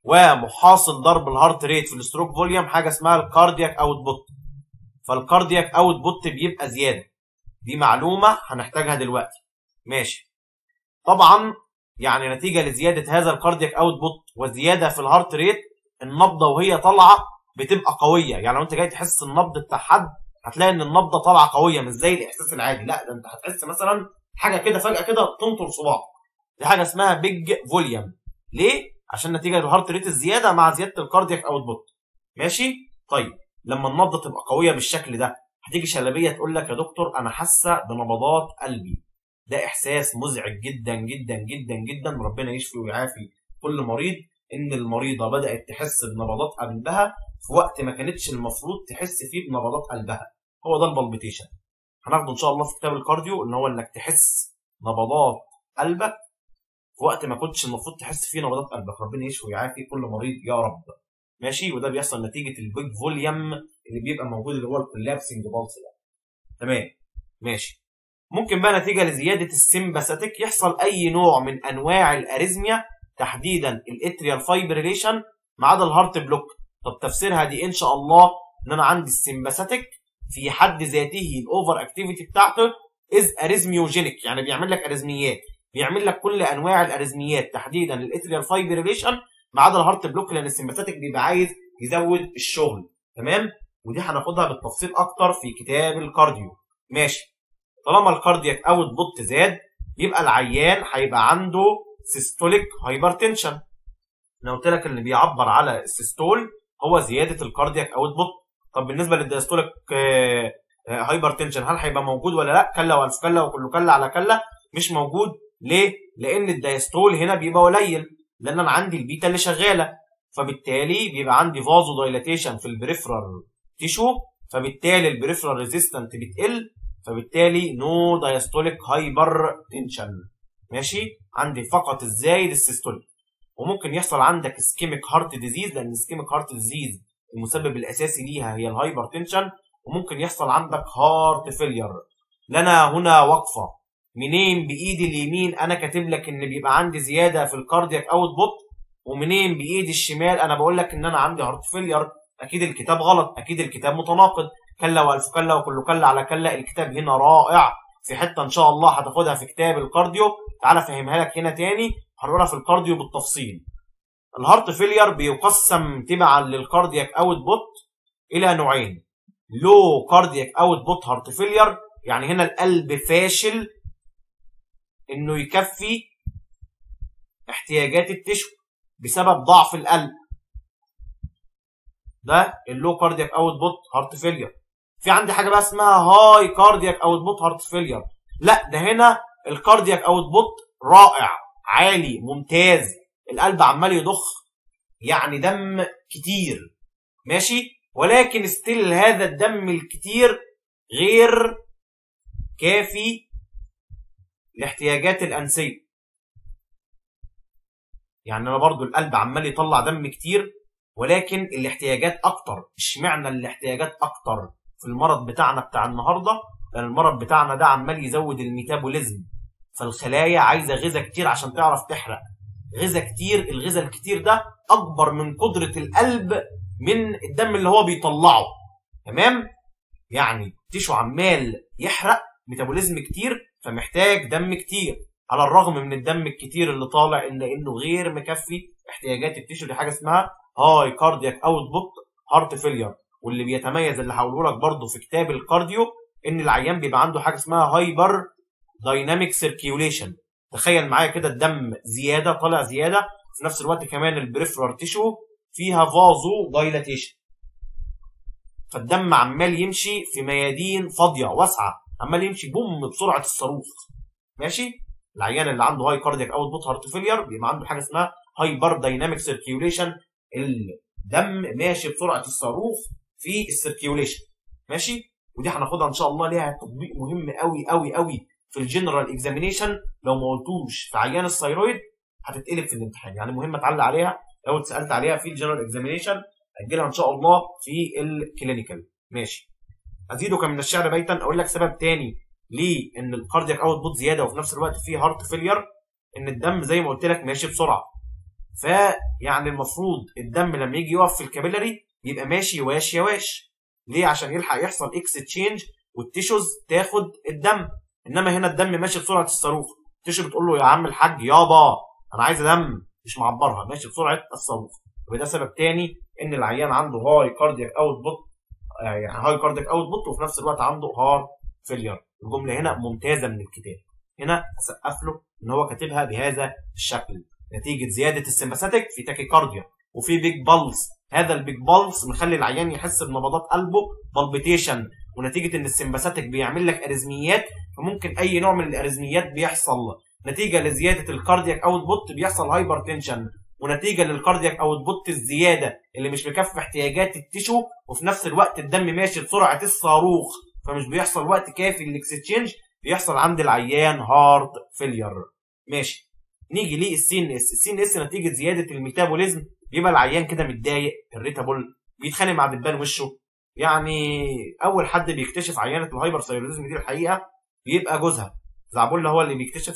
Speaker 1: ومحاصل ضرب الهارت ريت في الاستروك فوليوم حاجه اسمها الكاردياك اوت بوت فالكاردياك اوت بوت بيبقى زياده دي معلومه هنحتاجها دلوقتي ماشي طبعا يعني نتيجه لزياده هذا الكاردياك اوت بوت وزياده في الهارت ريت النبضه وهي طالعه بتبقى قويه يعني لو انت جاي تحس النبض بتاع حد هتلاقي ان النبضه طالعه قويه مش زي الاحساس العادي لا ده انت هتحس مثلا حاجه كده فجاه كده تنطر صباعك دي حاجه اسمها بيج فوليوم ليه عشان نتيجه للهارت ريت الزياده مع زياده الكاردياك اوت بوت ماشي طيب لما النبضه تبقى قويه بالشكل ده هتيجي شلبيه تقول لك يا دكتور انا حاسه بنبضات قلبي ده احساس مزعج جدا جدا جدا جدا ربنا يشفي ويعافي كل مريض ان المريضه بدات تحس بنبضات قلبها في وقت ما كانتش المفروض تحس فيه بنبضات قلبها هو ده البلبيتيشن هناخده ان شاء الله في كتاب الكارديو ان هو انك تحس نبضات قلبك في وقت ما كنتش المفروض تحس فيه نبضات قلبك ربنا يشفي ويعافي كل مريض يا رب ماشي وده بيحصل نتيجه البيج فوليوم اللي بيبقى موجود اللي هو الكولابسنج بالس ده تمام ماشي ممكن بقى نتيجه لزياده السمباثيك يحصل اي نوع من انواع الاريزميا تحديدا الاتريال فايبريليشن ما عدا الهارت بلوك طب تفسيرها دي ان شاء الله ان انا عندي السمباثيك في حد ذاته الاوفر اكتيفيتي بتاعته از اريزميوجينيك يعني بيعمل لك اريزميات بيعمل لك كل انواع الاريزميات تحديدا الاتريال فايبريليشن ما عدا الهارت بلوك لان السمباثيك بيبقى عايز يزود الشغل تمام ودي هناخدها بالتفصيل اكتر في كتاب الكارديو ماشي طالما الكاردياك اوت بوت زاد يبقى العيان هيبقى عنده سيستوليك هايبرتنشن انا قلت لك اللي بيعبر على السيستول هو زياده الكاردياك اوت بوت طب بالنسبه للديستوليك هايبرتنشن هل هيبقى موجود ولا لا كلا والف كلا وكله كلا على كلا مش موجود ليه لان الدايستول هنا بيبقى قليل لان انا عندي البيتا اللي شغاله فبالتالي بيبقى عندي فازو دايلاتيشن في البريفرال تيشو فبالتالي البريفرال ريزيستنت بتقل فبالتالي نو دايستوليك هايبر تنشن ماشي عندي فقط الزايد السيستوليك وممكن يحصل عندك اسكيميك هارت ديزيز لان اسكيميك هارت ديزيز المسبب الاساسي ليها هي الهايبر تنشن وممكن يحصل عندك هارت فيلير لنا هنا وقفه منين بايدي اليمين انا كاتب لك ان بيبقى عندي زياده في الكاردياك اوت بوت ومنين بايدي الشمال انا بقول لك ان انا عندي هارت فيلير اكيد الكتاب غلط اكيد الكتاب متناقض كلا والف كلا وكله كلا على كلا الكتاب هنا رائع في حته ان شاء الله هتاخدها في كتاب الكارديو تعالى افهمها لك هنا تاني هنقولها في الكارديو بالتفصيل الهارت فيلير بيقسم تبعا للكاردياك اوت بوت الى نوعين لو كاردياك اوت بوت هارت فيلير يعني هنا القلب فاشل انه يكفي احتياجات التشو بسبب ضعف القلب ده اللو كاردياك اوت بوت هارت فيلير في عندي حاجه بقى اسمها هاي كاردياك اوت بوت هارت فيلير لا ده هنا الكاردياك اوت بوت رائع عالي ممتاز القلب عمال يضخ يعني دم كتير ماشي ولكن ستيل هذا الدم الكتير غير كافي لاحتياجات الأنسية يعني أنا برضو القلب عمال يطلع دم كتير ولكن الاحتياجات أكتر اشمعنى الاحتياجات أكتر في المرض بتاعنا بتاع النهاردة لأن المرض بتاعنا ده عمال يزود الميتابوليزم فالخلايا عايزة غذاء كتير عشان تعرف تحرق غذاء كتير الغذاء الكتير ده أكبر من قدرة القلب من الدم اللي هو بيطلعه تمام يعني تيشو عمال يحرق ميتابوليزم كتير فمحتاج دم كتير على الرغم من الدم الكتير اللي طالع الا انه غير مكفي احتياجات التيشو دي حاجه اسمها هاي كاردياك اوت بوت هارت فيلير واللي بيتميز اللي هقوله لك برضه في كتاب الكارديو ان العيان بيبقى عنده حاجه اسمها هايبر دايناميك سيركيوليشن تخيل معايا كده الدم زياده طالع زياده في نفس الوقت كمان البريفرال تيشو فيها فازو دايلاتيشن فالدم عمال يمشي في ميادين فاضيه واسعه عمال يمشي بوم بسرعه الصاروخ ماشي العيان اللي عنده هاي كاردياك اوت بوت هارت فيلير بيبقى عنده حاجه اسمها هايبر دايناميك سيركيوليشن الدم ماشي بسرعه الصاروخ في السيركيوليشن ماشي ودي هناخدها ان شاء الله ليها تطبيق مهم قوي قوي قوي في الجنرال اكزامينيشن لو ما قلتوش في عيان الثيرويد هتتقلب في الامتحان يعني مهم تعلق عليها لو اتسالت عليها في الجنرال اكزامينيشن اجلها ان شاء الله في الكلينيكال ماشي ازيدك من الشعر بيتا اقول لك سبب تاني ليه ان الكاردياك اوت بوت زياده وفي نفس الوقت فيه هارت فيلير ان الدم زي ما قلت لك ماشي بسرعه فيعني المفروض الدم لما يجي يقف في الكابيلاري يبقى ماشي واش يا واش ليه عشان يلحق يحصل اكس تشينج والتيشوز تاخد الدم انما هنا الدم ماشي بسرعه الصاروخ التيشو بتقول له يا عم الحاج يابا انا عايز دم مش معبرها ماشي بسرعه الصاروخ وده سبب تاني ان العيان عنده هاي كاردياك اوت بوت يعني هاي كاردياك اوت بوت وفي نفس الوقت عنده هارت فيلير الجمله هنا ممتازه من الكتاب هنا اسقف له ان هو كاتبها بهذا الشكل نتيجه زياده السمباثيك في تاكيكارديا وفي بيج بالز هذا البيج بالز مخلي العيان يحس بنبضات قلبه بالبيتيشن ونتيجه ان السمباثيك بيعمل لك اريزميات فممكن اي نوع من الاريزميات بيحصل نتيجه لزياده الكاردياك اوت بوت بيحصل هايبر تنشن ونتيجه للكاردياك اوت بوت الزياده اللي مش مكفي احتياجات التيشو وفي نفس الوقت الدم ماشي بسرعه الصاروخ فمش بيحصل وقت كافي للاكستشينج بيحصل عند العيان هارت فيلير ماشي نيجي ليه السين اس السين اس نتيجه زياده الميتابوليزم بيبقى العيان كده متضايق الريتابول بيتخانق مع دبان وشه يعني اول حد بيكتشف عيانه الهايبر ثايرويدزم دي الحقيقه بيبقى جوزها زعبولة هو اللي بيكتشف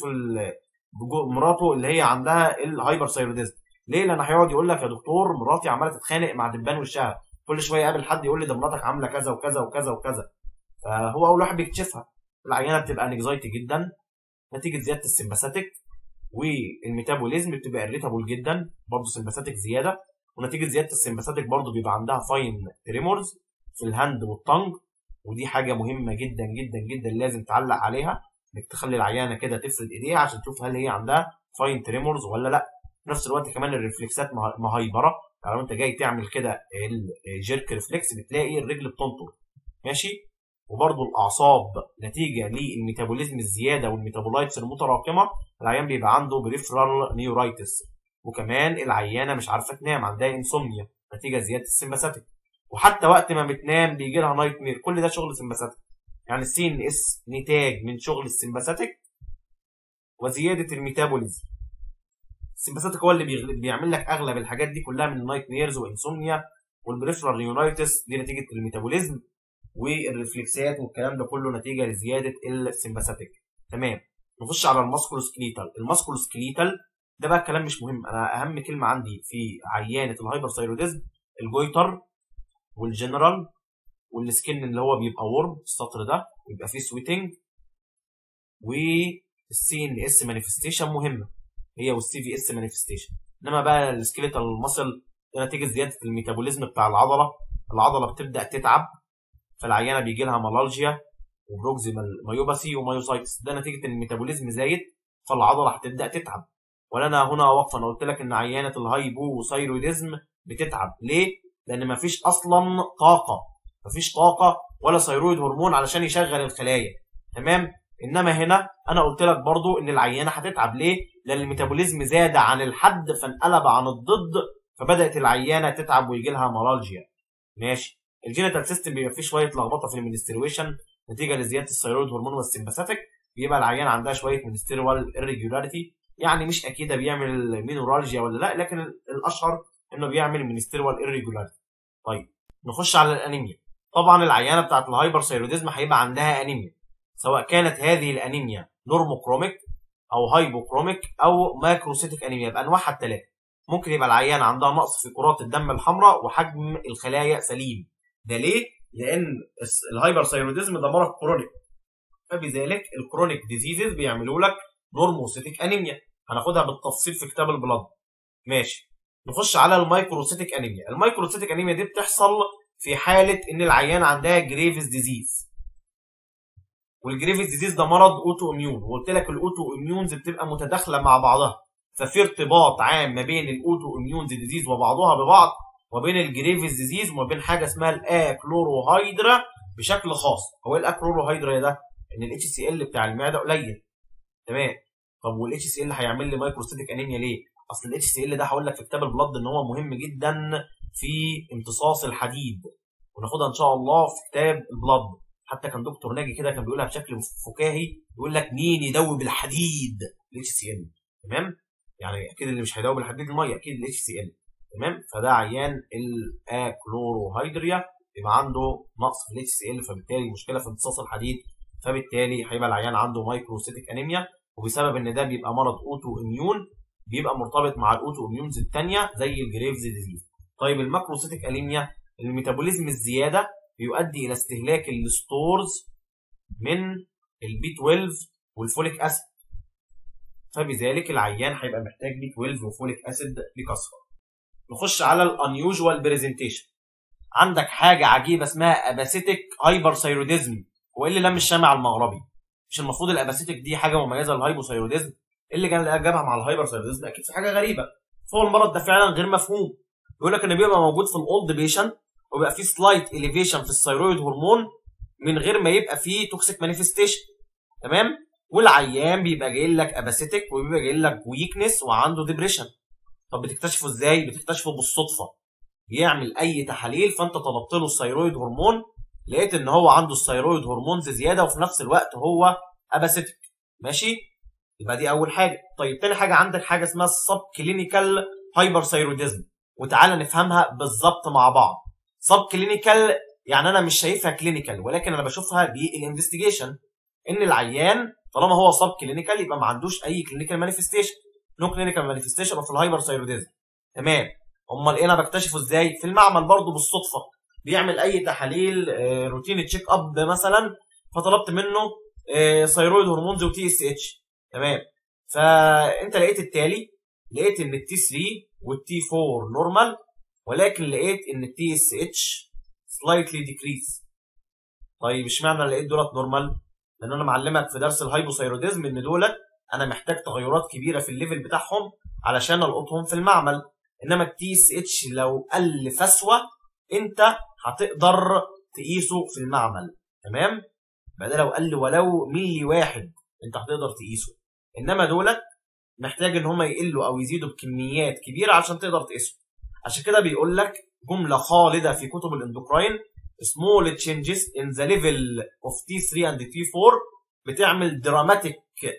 Speaker 1: مراته اللي هي عندها الهايبر ثايرويدزم ليه لان هيقعد يقول لك يا دكتور مراتي عماله تتخانق مع دبان وشها كل شويه يقابل حد يقول لي ده مراتك عامله كذا وكذا وكذا وكذا فهو اول واحد بيكتشفها العيانه بتبقى انكزايتي جدا نتيجه زياده السمباثيك والميتابوليزم بتبقى اريتابل جدا برضه سمباثيك زياده ونتيجه زياده السمباثيك برضه بيبقى عندها فاين تريمورز في الهاند والطنج ودي حاجه مهمه جدا جدا جدا لازم تعلق عليها انك تخلي العيانه كده تفرد ايديها عشان تشوف هل هي عندها فاين تريمورز ولا لا في نفس الوقت كمان الريفلكسات مهيبره يعني لو انت جاي تعمل كده الجيرك ريفلكس بتلاقي الرجل بتنطر ماشي وبرضه الاعصاب نتيجه للميتابوليزم الزياده والميتابولايتس المتراكمه العيان بيبقى عنده بريفرال نيورايتس وكمان العيانه مش عارفه تنام عندها انسومنيا نتيجه زياده السمباثيك وحتى وقت ما بتنام بيجي لها نايت مير كل ده شغل سمباثيك يعني السي ان اس نتاج من شغل السمباثيك وزياده الميتابوليزم السمباثيك هو اللي بيعمل لك اغلب الحاجات دي كلها من نايت ميرز وانسومنيا والبريفرال نيورايتس دي نتيجه الميتابوليزم والريفلكسات والكلام ده كله نتيجه لزياده السمباثيك تمام نخش على الماسكولوسكليتال الماسكولوسكليتال ده بقى الكلام مش مهم انا اهم كلمه عندي في عيانه الهايبر ثايروديزم الجويتر والجنرال والسكن اللي هو بيبقى ورم السطر ده ويبقى فيه سويتنج والسي ان اس مانيفستيشن مهمه هي والسي في اس مانيفستيشن انما بقى السكيليتال ماسل ده نتيجه زياده الميتابوليزم بتاع العضله العضله بتبدا تتعب فالعيانه بيجي لها مالالجيا وبروكزيمال مايوباثي ومايوسايتس ده نتيجه ان الميتابوليزم زايد فالعضله هتبدا تتعب ولا انا هنا واقفه انا قلت لك ان عيانه الهايبوثايرويدزم بتتعب ليه؟ لان مفيش اصلا طاقه مفيش طاقه ولا ثيرويد هرمون علشان يشغل الخلايا تمام انما هنا انا قلت لك برضو ان العيانه هتتعب ليه لان الميتابوليزم زاد عن الحد فانقلب عن الضد فبدات العيانه تتعب ويجي لها مالالجيا ماشي الجينيتال سيستم بيبقى فيه شويه لخبطه في المنسترويشن نتيجه لزياده الثيرويد هرمون والسمباثيك بيبقى العيان عندها شويه منستيروال irregularity يعني مش اكيد بيعمل مينورالجيا ولا لا لكن الاشهر انه بيعمل منستيروال irregularity طيب نخش على الانيميا طبعا العيانه بتاعت الهايبر ثيروديزم هيبقى عندها انيميا سواء كانت هذه الانيميا نورموكروميك او هايبوكروميك او ماكروسيتيك انيميا بانواعها الثلاثه ممكن يبقى العيان عندها نقص في كرات الدم الحمراء وحجم الخلايا سليم ده ليه لان الهايبر ثيروديزم ده مرض كرونيك فبذلك الكرونيك ديزيزز بيعملوا لك نورموسيتيك انيميا هناخدها بالتفصيل في كتاب البلاد ماشي نخش على المايكروسيتيك انيميا المايكروسيتيك انيميا دي بتحصل في حاله ان العيان عندها جريفز ديزيز والجريفز ديزيز ده مرض اوتو اميون وقلت لك الاوتو اميونز بتبقى متداخله مع بعضها ففي ارتباط عام ما بين الاوتو اميونز ديزيز وبعضها ببعض وبين الجريفز ديزيز وما بين حاجه اسمها الاكلوروهيدرا بشكل خاص هو ايه الاكلوروهيدرا ده ان الاتش سي ال بتاع المعده قليل تمام طب والاتش سي ال هيعمل لي مايكروستاتيك انيميا ليه اصل الاتش سي ال ده هقول لك في كتاب البلد ان هو مهم جدا في امتصاص الحديد وناخدها ان شاء الله في كتاب البلد حتى كان دكتور ناجي كده كان بيقولها بشكل فكاهي يقول لك مين يدوب الحديد الاتش سي ال تمام يعني اكيد اللي مش هيدوب الحديد الميه اكيد الاتش سي ال تمام فده عيان الاكلوروهيدريا يبقى عنده نقص في الاتش سي ال فبالتالي مشكله في امتصاص الحديد فبالتالي هيبقى العيان عنده مايكروسيتيك انيميا وبسبب ان ده بيبقى مرض اوتو اميون بيبقى مرتبط مع الاوتو اميونز الثانيه زي الجريفز ديزيز طيب الماكروسيتيك انيميا الميتابوليزم الزياده بيؤدي الى استهلاك الستورز من البي 12 والفوليك اسيد فبذلك العيان هيبقى محتاج بي 12 وفوليك اسيد بكثره نخش على الانيوجوال برزنتيشن عندك حاجه عجيبه اسمها اباسيتيك هايبرثايروديزم هو ايه اللي لم الشامع المغربي مش المفروض الاباسيتيك دي حاجه مميزه للهايبوثايروديزم ايه اللي كان جابها مع الهايبرثايروديزم اكيد في حاجه غريبه فهو المرض ده فعلا غير مفهوم يقول لك ان بيبقى موجود في الاولد بيشنت وبيبقى فيه سلايت اليفيشن في الثيرويد هرمون من غير ما يبقى فيه توكسيك مانيفستيشن تمام والعيان بيبقى جاي لك اباسيتيك وبيبقى جاي لك ويكنس وعنده ديبريشن طب بتكتشفه ازاي بتكتشفه بالصدفه بيعمل اي تحاليل فانت طلبت له الثيرويد هرمون لقيت ان هو عنده الثيرويد هرمونز زياده وفي نفس الوقت هو اباسيتيك ماشي يبقى دي اول حاجه طيب تاني حاجه عندك حاجه اسمها السب كلينيكال هايبرثايروديزم وتعالى نفهمها بالظبط مع بعض سب كلينيكال يعني انا مش شايفها كلينيكال ولكن انا بشوفها بالانفستيجيشن ان العيان طالما هو سب كلينيكال يبقى ما عندوش اي كلينيكال مانيفستيشن نو كلينيكال مانيفستيشن اوف الهايبرثايروديزم تمام امال ايه انا بكتشفه ازاي في المعمل برضه بالصدفه بيعمل اي تحاليل روتين تشيك اب مثلا فطلبت منه ثيرويد هرمونز وتي اس اتش تمام فانت لقيت التالي لقيت ان التي 3 والتي 4 نورمال ولكن لقيت ان التي اس اتش سلايتلي ديكريز طيب اشمعنى لقيت دولت نورمال لان انا معلمك في درس الهايبوثايروديزم ان دولت انا محتاج تغيرات كبيره في الليفل بتاعهم علشان القطهم في المعمل انما التي اس اتش لو قل فسوه انت هتقدر تقيسه في المعمل تمام بعد لو قل ولو ملي واحد انت هتقدر تقيسه انما دولت محتاج ان هم يقلوا او يزيدوا بكميات كبيره عشان تقدر تقيسه عشان كده بيقول لك جمله خالده في كتب الاندوكراين small changes in the level of T3 and T4 بتعمل دراماتيك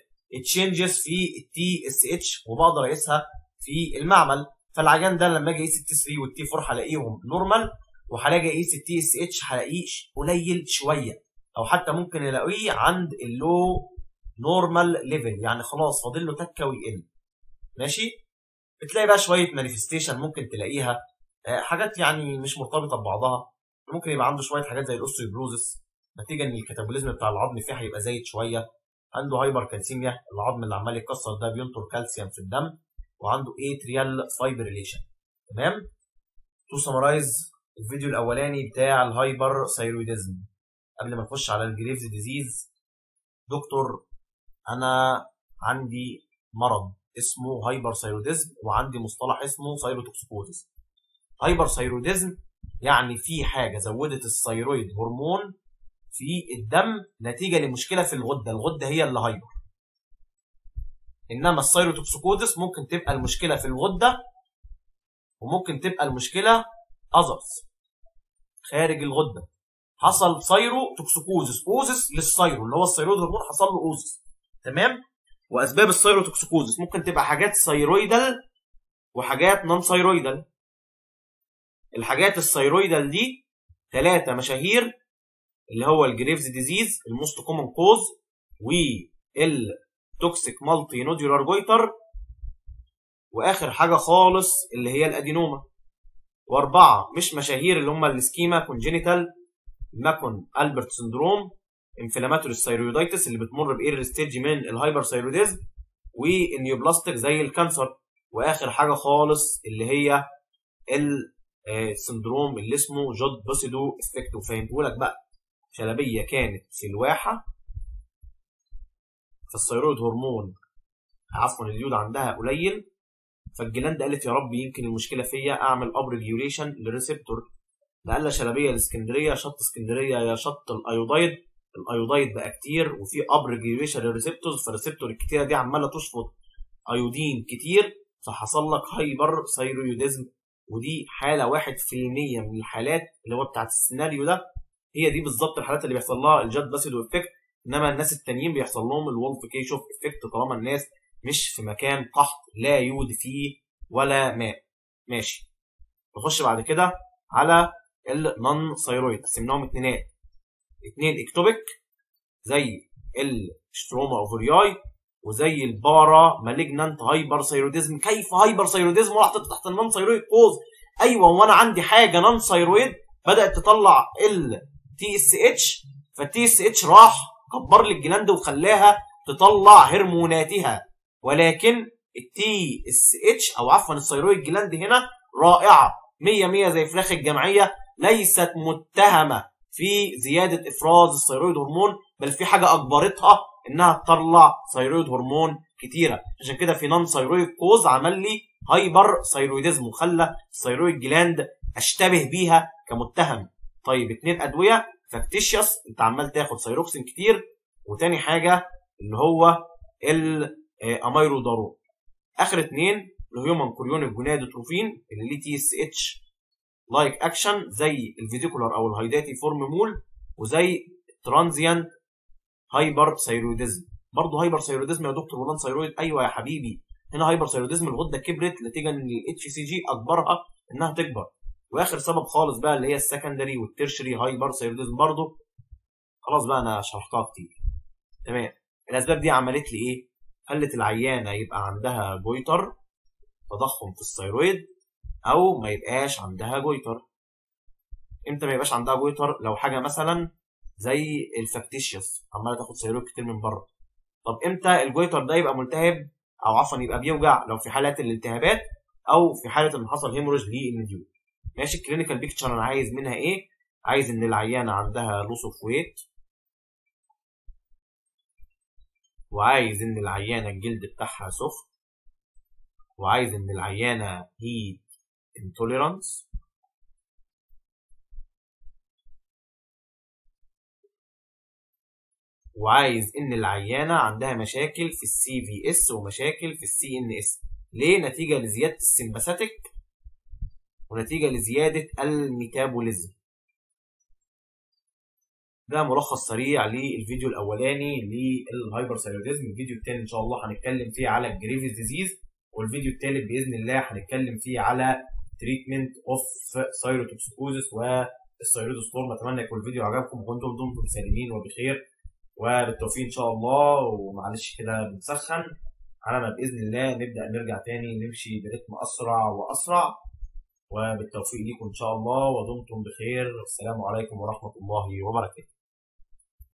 Speaker 1: تشينجز في التي اس اتش وبقدر اقيسها في المعمل فالعيان ده لما اجي اقيس التي 3 والتي 4 هلاقيهم نورمال وهلاقي اقيس التي اس اتش هلاقيه قليل شويه او حتى ممكن الاقيه عند اللو نورمال ليفل يعني خلاص فاضل له تكه ويقل ماشي بتلاقي بقى شويه مانيفستيشن ممكن تلاقيها حاجات يعني مش مرتبطه ببعضها ممكن يبقى عنده شويه حاجات زي الاوستيوبروزس نتيجه ان الكتابوليزم بتاع العظم فيه هيبقى زايد شويه عنده هايبر كالسيميا العظم اللي عمال يتكسر ده بينطر كالسيوم في الدم وعنده اتريال فايبريليشن تمام تو سمرايز الفيديو الاولاني بتاع الهايبر ثايرويدزم قبل ما نخش على الجريفز ديزيز دكتور انا عندي مرض اسمه هايبر ثايروديزم وعندي مصطلح اسمه ثايروتوكسيكوزس هايبر ثايروديزم يعني في حاجه زودت الثيرويد هرمون في الدم نتيجه لمشكله في الغده الغده هي اللي هايبر انما السيروتوكسيكوزس ممكن تبقى المشكله في الغده وممكن تبقى المشكله اذرز خارج الغده حصل سايرو توكسيكوزس اوزس للسايرو اللي هو الثيرويد هرمون حصل له اوزس تمام واسباب السايرو توكسيكوزس ممكن تبقى حاجات ثيرويدال وحاجات نون ثيرويدال الحاجات الثيرويدال دي ثلاثه مشاهير اللي هو الجريفز ديزيز الموست كومن كوز والتوكسيك مالتي نودولار جويتر واخر حاجه خالص اللي هي الادينوما واربعه مش مشاهير اللي هم السكيما كونجينيتال ماكون البرت سندروم انفلاماتوري ثايرويدايتس اللي بتمر باير ستيج من الهايبر ثايرويديزم والنيوبلاستيك زي الكانسر واخر حاجه خالص اللي هي السندروم اللي اسمه جود بوسيدو افكت وفهمته لك بقى شلبيه كانت في الواحه فالثيرويد هرمون عفوا اليود عندها قليل فالجلاند قالت يا رب يمكن المشكله فيا اعمل اب ريجيوليشن للريسبتور نقله شلبيه لاسكندريه شط اسكندريه يا شط الايودايد الايودايد بقى كتير وفي اب ريجيوليشن للريسبتورز فالريسبتور الكتيره دي عماله تشفط ايودين كتير فحصل لك هايبر ثايرويدزم ودي حاله 1% من الحالات اللي هو بتاعت السيناريو ده هي دي بالظبط الحالات اللي بيحصل لها الجاد باسيدو افكت انما الناس التانيين بيحصل لهم الولف كيشوف افكت طالما الناس مش في مكان قحط لا يود فيه ولا ماء ماشي نخش بعد كده على النون ثايرويد قسمناهم اتنينات اتنين اكتوبيك زي الشتروما اوفرياي وزي البارا مالجنانت هايبر ثايرويدزم كيف هايبر ثايرويدزم وحطيت تحت النون ثايرويد كوز ايوه وانا عندي حاجه نون ثايرويد بدات تطلع التي اس اتش فالتي اس اتش راح كبر لي الجلاند وخلاها تطلع هرموناتها ولكن التي اس اتش او عفوا الثيرويد جلاند هنا رائعه 100 100 زي فراخ الجمعيه ليست متهمه في زياده افراز الثيرويد هرمون بل في حاجه اجبرتها انها تطلع ثيرويد هرمون كتيره عشان كده في نون ثيرويد كوز عمل لي هايبر ثيرويدزم وخلى الثيرويد جلاند اشتبه بيها كمتهم طيب اتنين ادويه فاكتيشيوس انت عمال تاخد ثيروكسين كتير وتاني حاجه اللي هو الاميرودارون اخر اتنين الهيومن كوريونيك جونادوتروفين اللي ليه تي اس اتش لايك اكشن زي الفيديكولار او الهايداتي فورم مول وزي ترانزيانت هايبر ثايرويدزم برضه هايبر ثايرويدزم يا دكتور ولان ثايرويد ايوه يا حبيبي هنا هايبر ثايرويدزم الغده كبرت نتيجه ان الاتش سي جي اجبرها انها تكبر واخر سبب خالص بقى اللي هي السكندري والترشري هايبر ثايرويدزم برضه خلاص بقى انا شرحتها كتير تمام الاسباب دي عملت لي ايه خلت العيانه يبقى عندها جويتر تضخم في الثيرويد او ما يبقاش عندها جويتر امتى ما يبقاش عندها جويتر لو حاجه مثلا زي الفاكتيشيوس عماله تاخد ثيرويد كتير من بره طب امتى الجويتر ده يبقى ملتهب او عفوا يبقى بيوجع لو في حالات الالتهابات او في حاله ان حصل هيموريج للنديول ماشي الكلينيكال بيكتشر انا عايز منها ايه عايز ان العيانه عندها لوس اوف ويت وعايز ان العيانه الجلد بتاعها سخن وعايز ان العيانه هيت انتوليرانس وعايز ان العيانه عندها مشاكل في السي في اس ومشاكل في السي ان اس ليه نتيجه لزياده السمباثيك ونتيجه لزياده الميتابوليزم ده ملخص سريع للفيديو الاولاني للهايبر ثايرويدزم الفيديو الثاني ان شاء الله هنتكلم فيه على الجريفيز ديزيز والفيديو الثالث باذن الله هنتكلم فيه على تريتمنت اوف ثايروتوكسيكوزس والثايرويدوستورم اتمنى يكون الفيديو عجبكم وكنتم دمتم سالمين وبخير وبالتوفيق ان شاء الله ومعلش كده بنسخن على ما باذن الله نبدا نرجع تاني نمشي برتم اسرع واسرع وبالتوفيق ليكم ان شاء الله ودمتم بخير السلام عليكم ورحمه الله وبركاته